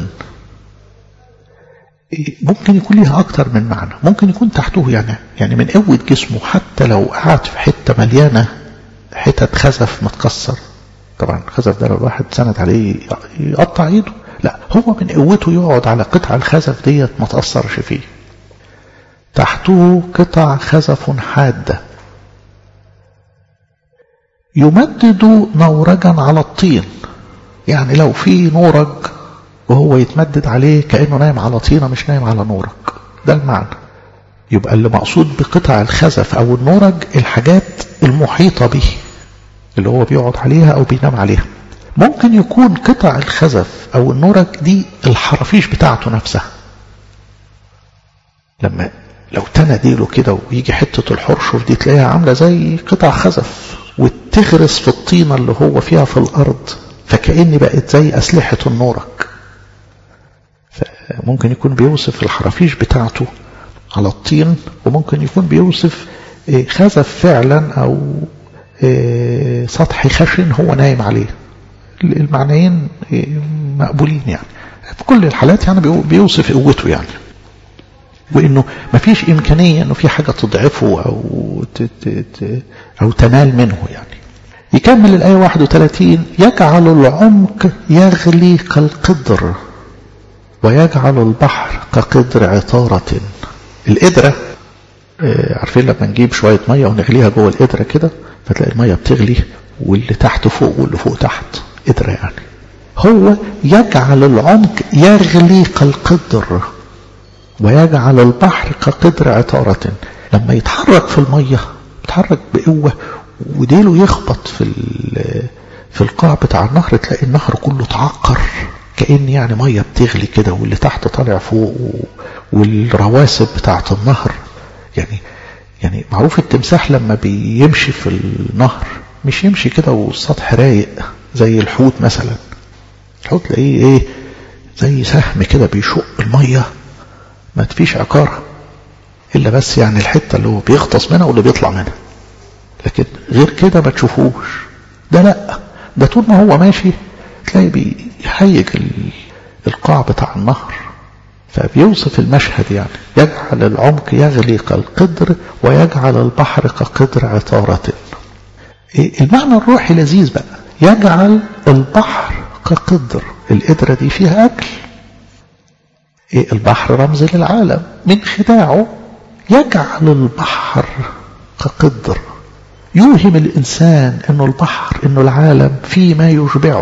ممكن يكون ليها أكتر من معنى ممكن يكون تحته يعني يعني من قوة جسمه حتى لو قعد في حتة مليانة حتت خزف متكسر طبعا الخزف ده لو الواحد سند عليه يقطع ايده لا هو من قوته يقعد على قطع الخزف ديت ما تأثرش فيه تحته قطع خزف حادة يمدد نورجا على الطين يعني لو في نورج وهو يتمدد عليه كأنه نايم على طينة مش نايم على نورج ده المعنى يبقى اللي مقصود بقطع الخزف أو النورج الحاجات المحيطة به اللي هو بيقعد عليها أو بينام عليها ممكن يكون قطع الخزف أو النورج دي الحرافيش بتاعته نفسها لما لو تنى ديله كده ويجي حتة الحرشف دي تلاقيها عاملة زي قطع خزف وتغرس في الطينة اللي هو فيها في الأرض فكأن بقت زي أسلحة النورك فممكن يكون بيوصف الحرافيش بتاعته على الطين وممكن يكون بيوصف خزف فعلا أو سطح خشن هو نايم عليه المعنيين مقبولين يعني في كل الحالات يعني بيوصف قوته يعني وانه ما فيش امكانيه انه في حاجه تضعفه او او تنال منه يعني يكمل الايه 31 يجعل العمق يغلي كالقدر ويجعل البحر كقدر عطاره القدره عارفين لما نجيب شويه ميه ونغليها جوه القدره كده فتلاقي الميه بتغلي واللي تحت فوق واللي فوق تحت قدره يعني هو يجعل العمق يغلي كالقدر ويجعل البحر كقدر عطارة لما يتحرك في المية يتحرك بقوة وديله يخبط في في القاع بتاع النهر تلاقي النهر كله تعقر كأن يعني مية بتغلي كده واللي تحت طالع فوق والرواسب بتاعت النهر يعني يعني معروف التمساح لما بيمشي في النهر مش يمشي كده والسطح رايق زي الحوت مثلا الحوت تلاقيه ايه زي سهم كده بيشق الميه ما تفيش عقارة إلا بس يعني الحتة اللي هو بيغطس منها واللي بيطلع منها لكن غير كده ما تشوفوش ده لا ده طول ما هو ماشي تلاقي بيهيج القاع بتاع النهر فبيوصف المشهد يعني يجعل العمق يغلي كالقدر ويجعل البحر كقدر عطارة المعنى الروحي لذيذ بقى يجعل البحر كقدر القدرة دي فيها أكل إيه البحر رمز للعالم من خداعه يجعل البحر كقدر يوهم الإنسان أنه البحر أنه العالم فيه ما يشبعه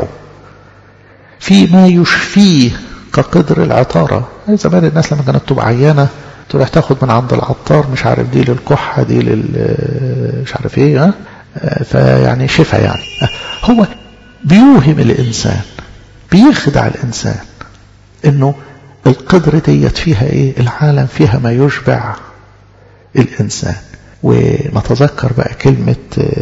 في ما يشفيه كقدر العطارة زمان الناس لما كانت تبقى عيانة تروح تاخد من عند العطار مش عارف دي للكحة دي لل مش عارف ايه ها فيعني شفا يعني هو بيوهم الإنسان بيخدع الإنسان انه القدرة ديت فيها ايه العالم فيها ما يشبع الانسان ونتذكر بقى كلمة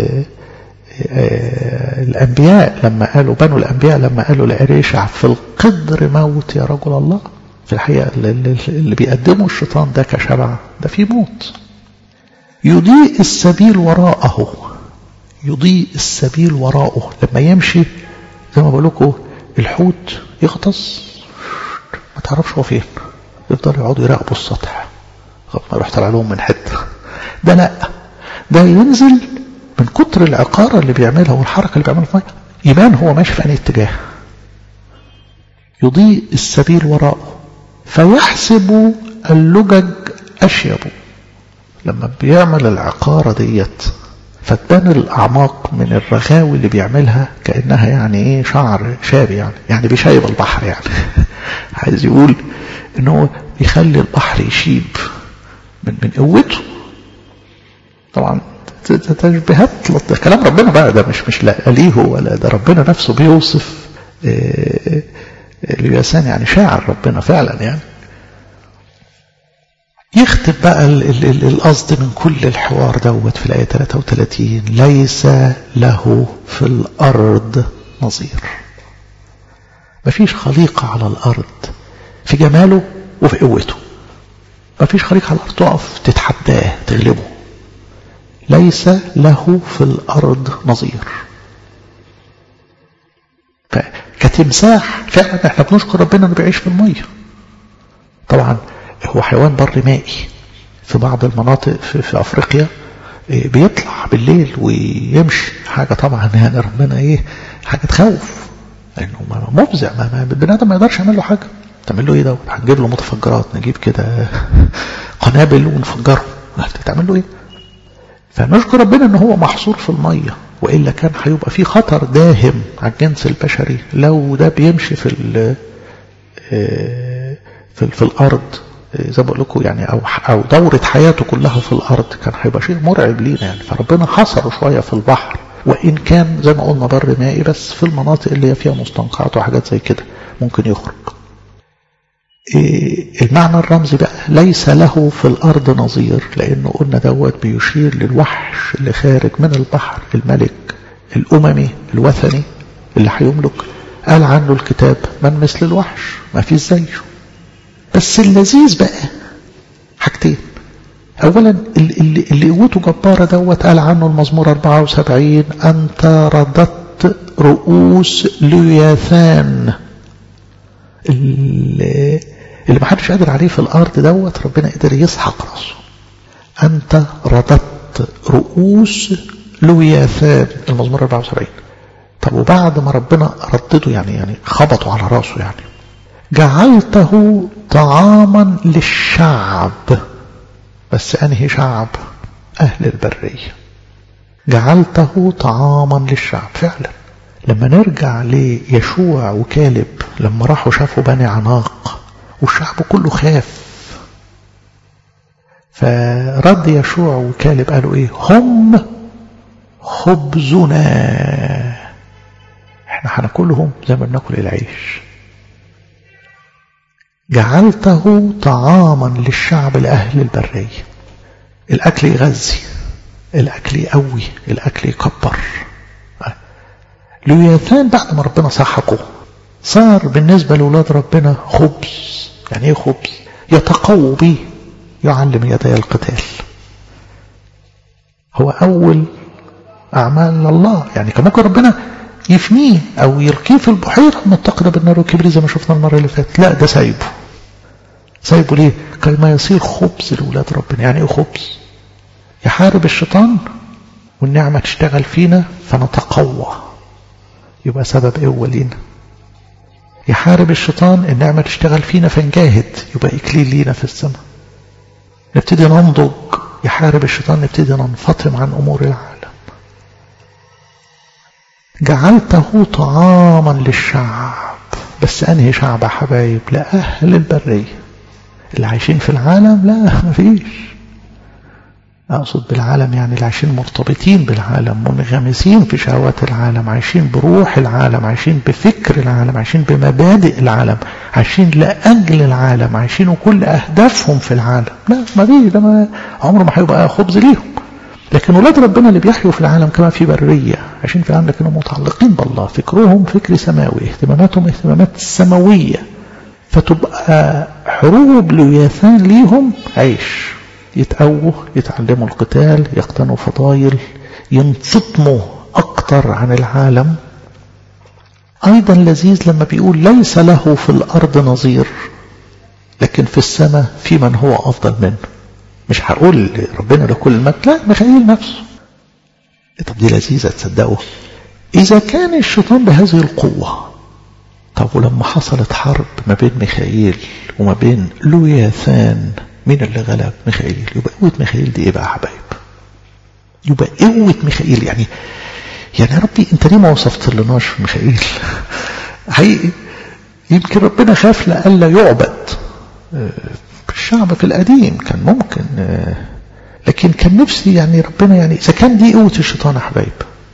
الانبياء لما قالوا بنو الانبياء لما قالوا لأريشع في القدر موت يا رجل الله في الحقيقة اللي بيقدمه الشيطان ده كشبع ده في موت يضيء السبيل وراءه يضيء السبيل وراءه لما يمشي زي ما بقول لكم الحوت يغطس ما تعرفش هو فين يفضل يقعدوا يراقبوا السطح ما يروح طلع لهم من حته ده لا ده ينزل من كتر العقارة اللي بيعملها والحركة اللي بيعملها في المية يبان هو ماشي في أي اتجاه يضيء السبيل وراءه فيحسب اللجج أشيب لما بيعمل العقارة ديت فتبان الأعماق من الرخاوي اللي بيعملها كأنها يعني إيه شعر شاب يعني يعني بيشيب البحر يعني عايز يقول إن هو بيخلي البحر يشيب من من قوته طبعا تشبيهات ده كلام ربنا بقى ده مش مش لا ليه ولا ده ربنا نفسه بيوصف الياسان يعني شاعر ربنا فعلا يعني يختم بقى القصد من كل الحوار دوت في الآية 33 ليس له في الأرض نظير مفيش خليقة على الأرض في جماله وفي قوته مفيش خليقة على الأرض تقف تتحداه تغلبه ليس له في الأرض نظير كتمساح فعلا احنا بنشكر ربنا انه بيعيش في الميه طبعا هو حيوان بر مائي في بعض المناطق في, في افريقيا بيطلع بالليل ويمشي حاجة طبعا يعني ربنا ايه حاجة تخوف لانه مفزع ما, ما البني ادم ما يقدرش يعمل له حاجة تعمل له ايه ده هنجيب له متفجرات نجيب كده قنابل ونفجره تعمل له ايه فنشكر ربنا ان هو محصور في الميه والا كان هيبقى في خطر داهم على الجنس البشري لو ده بيمشي في في, في الارض زي ما بقول لكم يعني او او دوره حياته كلها في الارض كان هيبقى شيء مرعب لينا يعني فربنا حصره شويه في البحر وان كان زي ما قلنا بر مائي بس في المناطق اللي هي فيها مستنقعات وحاجات زي كده ممكن يخرج المعنى الرمزي بقى ليس له في الأرض نظير لأنه قلنا دوت بيشير للوحش اللي خارج من البحر الملك الأممي الوثني اللي هيملك قال عنه الكتاب من مثل الوحش ما فيش زيه بس اللذيذ بقى حاجتين أولا اللي, اللي قوته جبارة دوت قال عنه المزمور 74 أنت رددت رؤوس لياثان اللي, اللي ما حدش قادر عليه في الأرض دوت ربنا قدر يسحق راسه أنت رددت رؤوس لوياثان المزمور 74 طب وبعد ما ربنا ردده يعني يعني خبطوا على راسه يعني جعلته طعاما للشعب بس أنهي شعب أهل البرية جعلته طعاما للشعب فعلا لما نرجع ليشوع وكالب لما راحوا شافوا بني عناق والشعب كله خاف فرد يشوع وكالب قالوا ايه هم خبزنا احنا هناكلهم زي ما بناكل العيش جعلته طعاما للشعب لأهل البرية الأكل يغذي الأكل يقوي الأكل يكبر لوياثان بعد ما ربنا سحقه صار بالنسبة لأولاد ربنا خبز يعني ايه خبز يتقوى به يعلم يدي القتال هو أول أعمال الله يعني كان ممكن ربنا يفنيه أو يلقيه في البحيرة متقدة بالنار والكبري زي ما شفنا المرة اللي فاتت لا ده سايبه سايبه ليه كي ما يصير خبز لأولاد ربنا يعني ايه خبز يحارب الشيطان والنعمة تشتغل فينا فنتقوى يبقى سبب قوة لينا يحارب الشيطان النعمة تشتغل فينا فنجاهد يبقى إكليل لينا في السماء نبتدي ننضج يحارب الشيطان نبتدي ننفطم عن أمور العالم جعلته طعاما للشعب بس أنهي شعب يا حبايب لأهل البرية اللي عايشين في العالم لا مفيش أقصد بالعالم يعني اللي عايشين مرتبطين بالعالم منغمسين في شهوات العالم عايشين بروح العالم عايشين بفكر العالم عايشين بمبادئ العالم عايشين لأجل العالم عايشين كل أهدافهم في العالم لا ما فيش ده ما عمره ما هيبقى خبز ليهم لكن ولاد ربنا اللي بيحيوا في العالم كما في برية عايشين في العالم لكنهم متعلقين بالله فكرهم فكر سماوي اهتماماتهم اهتمامات سماوية فتبقى حروب لوياثان ليهم عيش يتقووا يتعلموا القتال يقتنوا فضايل ينفطموا أكتر عن العالم أيضا لذيذ لما بيقول ليس له في الأرض نظير لكن في السماء في من هو أفضل منه مش هقول ربنا لكل المجد لا مخيل نفسه طب دي لذيذة تصدقوا إذا كان الشيطان بهذه القوة طب ولما حصلت حرب ما بين ميخائيل وما بين لوياثان مين اللي غلب ميخائيل يبقى قوة ميخائيل دي ايه بقى يا حبايب يبقى قوة ميخائيل يعني يعني يا ربي انت ليه ما وصفت لناش ميخائيل حقيقي يمكن ربنا خاف لألا يعبد الشعب في القديم كان ممكن لكن كان نفسي يعني ربنا يعني إذا كان دي قوة الشيطان يا حبايب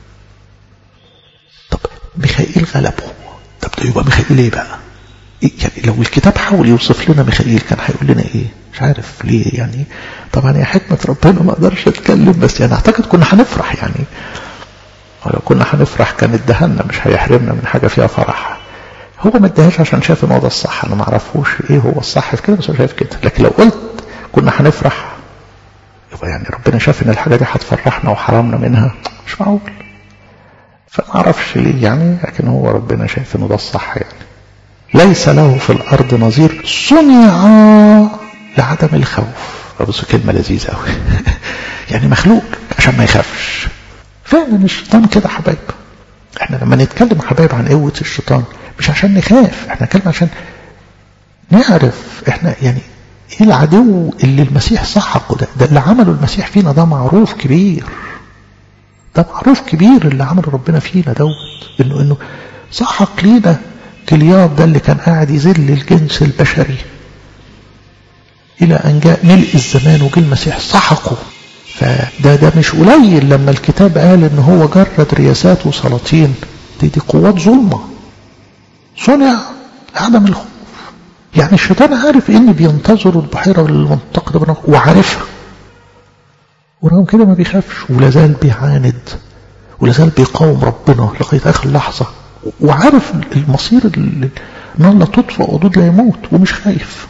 طب ميخائيل غلبه طب ده يبقى ميخائيل ايه بقى يعني لو الكتاب حاول يوصف لنا ميخائيل كان هيقول لنا ايه مش عارف ليه يعني طبعا يا حكمة ربنا ما اقدرش اتكلم بس يعني اعتقد كنا هنفرح يعني ولو كنا هنفرح كان ادهنا مش هيحرمنا من حاجة فيها فرح هو ما ادهاش عشان شاف ان هو ده الصح انا ما اعرفوش ايه هو الصح في كده بس هو شايف كده لكن لو قلت كنا هنفرح يبقى يعني ربنا شاف ان الحاجة دي هتفرحنا وحرمنا منها مش معقول فما اعرفش ليه يعني لكن هو ربنا شايف انه ده الصح يعني ليس له في الارض نظير صنع لعدم الخوف بصوا كلمة لذيذة قوي يعني مخلوق عشان ما يخافش فعلا الشيطان كده حبايب احنا لما نتكلم حبايب عن قوة الشيطان مش عشان نخاف احنا نتكلم عشان نعرف احنا يعني ايه العدو اللي المسيح سحقه ده ده اللي عمله المسيح فينا ده معروف كبير ده معروف كبير اللي عمله ربنا فينا دوت انه انه سحق لينا جلياد ده اللي كان قاعد يذل الجنس البشري الى ان جاء ملء الزمان وجه المسيح سحقه فده ده مش قليل لما الكتاب قال ان هو جرد رياسات وسلاطين دي, دي قوات ظلمه صنع لعدم الخوف يعني الشيطان عارف ان بينتظروا البحيره والمنطقه ده وعارفها ورغم كده ما بيخافش ولا زال بيعاند ولا زال بيقاوم ربنا لغايه اخر لحظه وعارف المصير النار لا تطفأ ودود لا يموت ومش خايف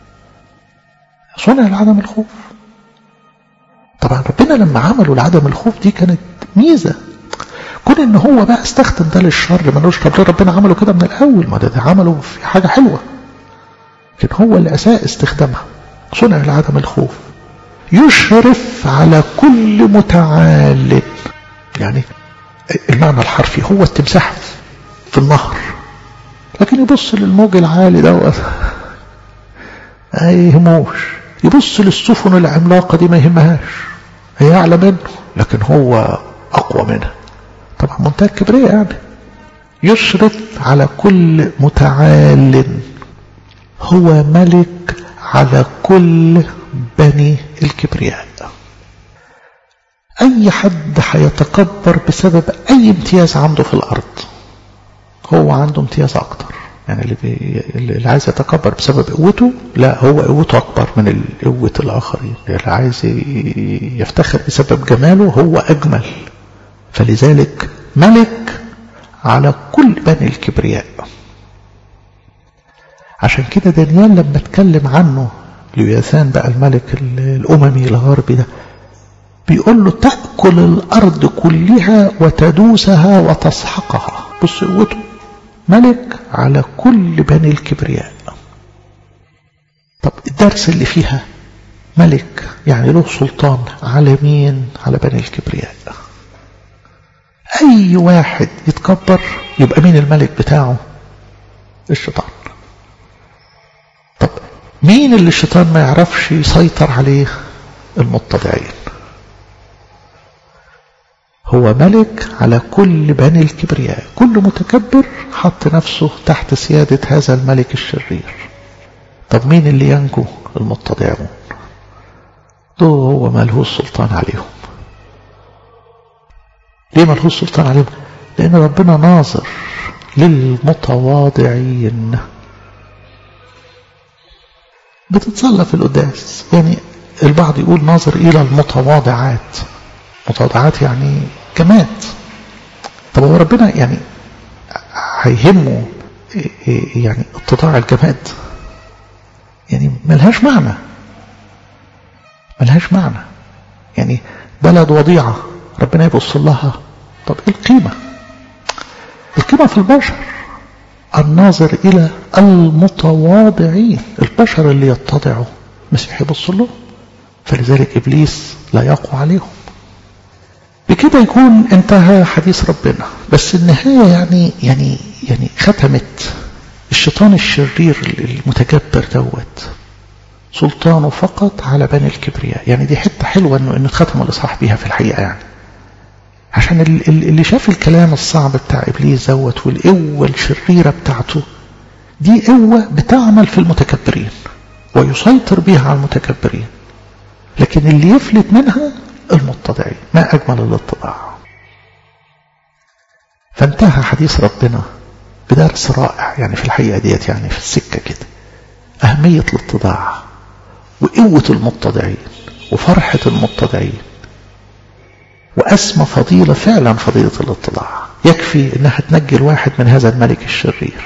صنع لعدم الخوف طبعا ربنا لما عملوا لعدم الخوف دي كانت ميزه كون ان هو بقى استخدم ده للشر ملوش طب ليه ربنا عمله كده من الاول ما ده, ده عمله في حاجه حلوه لكن هو اللي اساء استخدامها صنع لعدم الخوف يشرف على كل متعال يعني المعنى الحرفي هو التمساح في النهر لكن يبص للموج العالي دوت ما يهموش يبص للسفن العملاقة دي ما يهمهاش هي أعلى منه لكن هو أقوى منها طبعا منتهى الكبرياء يعني يشرف على كل متعال هو ملك على كل بني الكبرياء أي حد هيتكبر بسبب أي امتياز عنده في الأرض هو عنده امتياز أكتر يعني اللي, بي... اللي عايز يتكبر بسبب قوته لا هو قوته أكبر من قوة الآخرين اللي عايز يفتخر بسبب جماله هو أجمل فلذلك ملك على كل بني الكبرياء عشان كده دانيال لما اتكلم عنه لياثان بقى الملك الأممي الغربي ده بيقول له تأكل الأرض كلها وتدوسها وتسحقها بص قوته ملك على كل بني الكبرياء طب الدرس اللي فيها ملك يعني له سلطان على مين على بني الكبرياء أي واحد يتكبر يبقى مين الملك بتاعه الشيطان طب مين اللي الشيطان ما يعرفش يسيطر عليه المتضعين هو ملك على كل بني الكبرياء كل متكبر حط نفسه تحت سيادة هذا الملك الشرير طب مين اللي ينجو المتضعون دول هو ملهوش سلطان عليهم ليه ملهوش سلطان عليهم لأن ربنا ناظر للمتواضعين بتتصلى في القداس يعني البعض يقول ناظر إلى المتواضعات متواضعات يعني جماد طب هو ربنا يعني هيهمه يعني اتضاع الجماد يعني ملهاش معنى ملهاش معنى يعني بلد وضيعة ربنا يبص لها طب ايه القيمة القيمة في البشر الناظر إلى المتواضعين البشر اللي يتضعوا مسيح يبص له فلذلك إبليس لا يقوى عليهم بكده يكون انتهى حديث ربنا بس النهاية يعني يعني يعني ختمت الشيطان الشرير المتكبر دوت سلطانه فقط على بني الكبرياء يعني دي حتة حلوة انه ان ختم الاصحاح بيها في الحقيقة يعني عشان اللي شاف الكلام الصعب بتاع ابليس دوت والقوة الشريرة بتاعته دي قوة بتعمل في المتكبرين ويسيطر بها على المتكبرين لكن اللي يفلت منها المتضعين ما أجمل الاتضاع فانتهى حديث ربنا بدرس رائع يعني في الحقيقة ديت يعني في السكة كده أهمية الاتضاع وقوة المتضعين وفرحة المتضعين وأسمى فضيلة فعلا فضيلة الاتضاع يكفي أنها تنجي الواحد من هذا الملك الشرير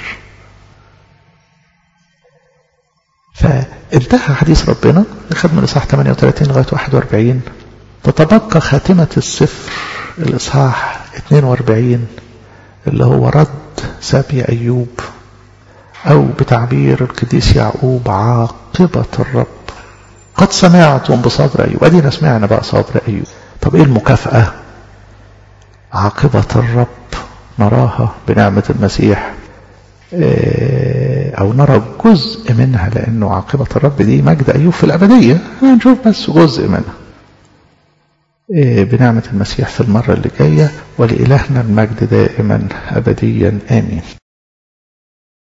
فانتهى حديث ربنا أخذ من الإصحاح 38 لغاية 41 تتبقى خاتمة السفر الإصحاح 42 اللي هو رد سبي أيوب أو بتعبير القديس يعقوب عاقبة الرب قد سمعتم بصبر أيوب أدينا سمعنا بقى صبر أيوب طب إيه المكافأة عاقبة الرب نراها بنعمة المسيح أو نرى جزء منها لأنه عاقبة الرب دي مجد أيوب في الأبدية هنشوف بس جزء منها بنعمة المسيح في المرة اللي جاية ولإلهنا المجد دائما أبديا آمين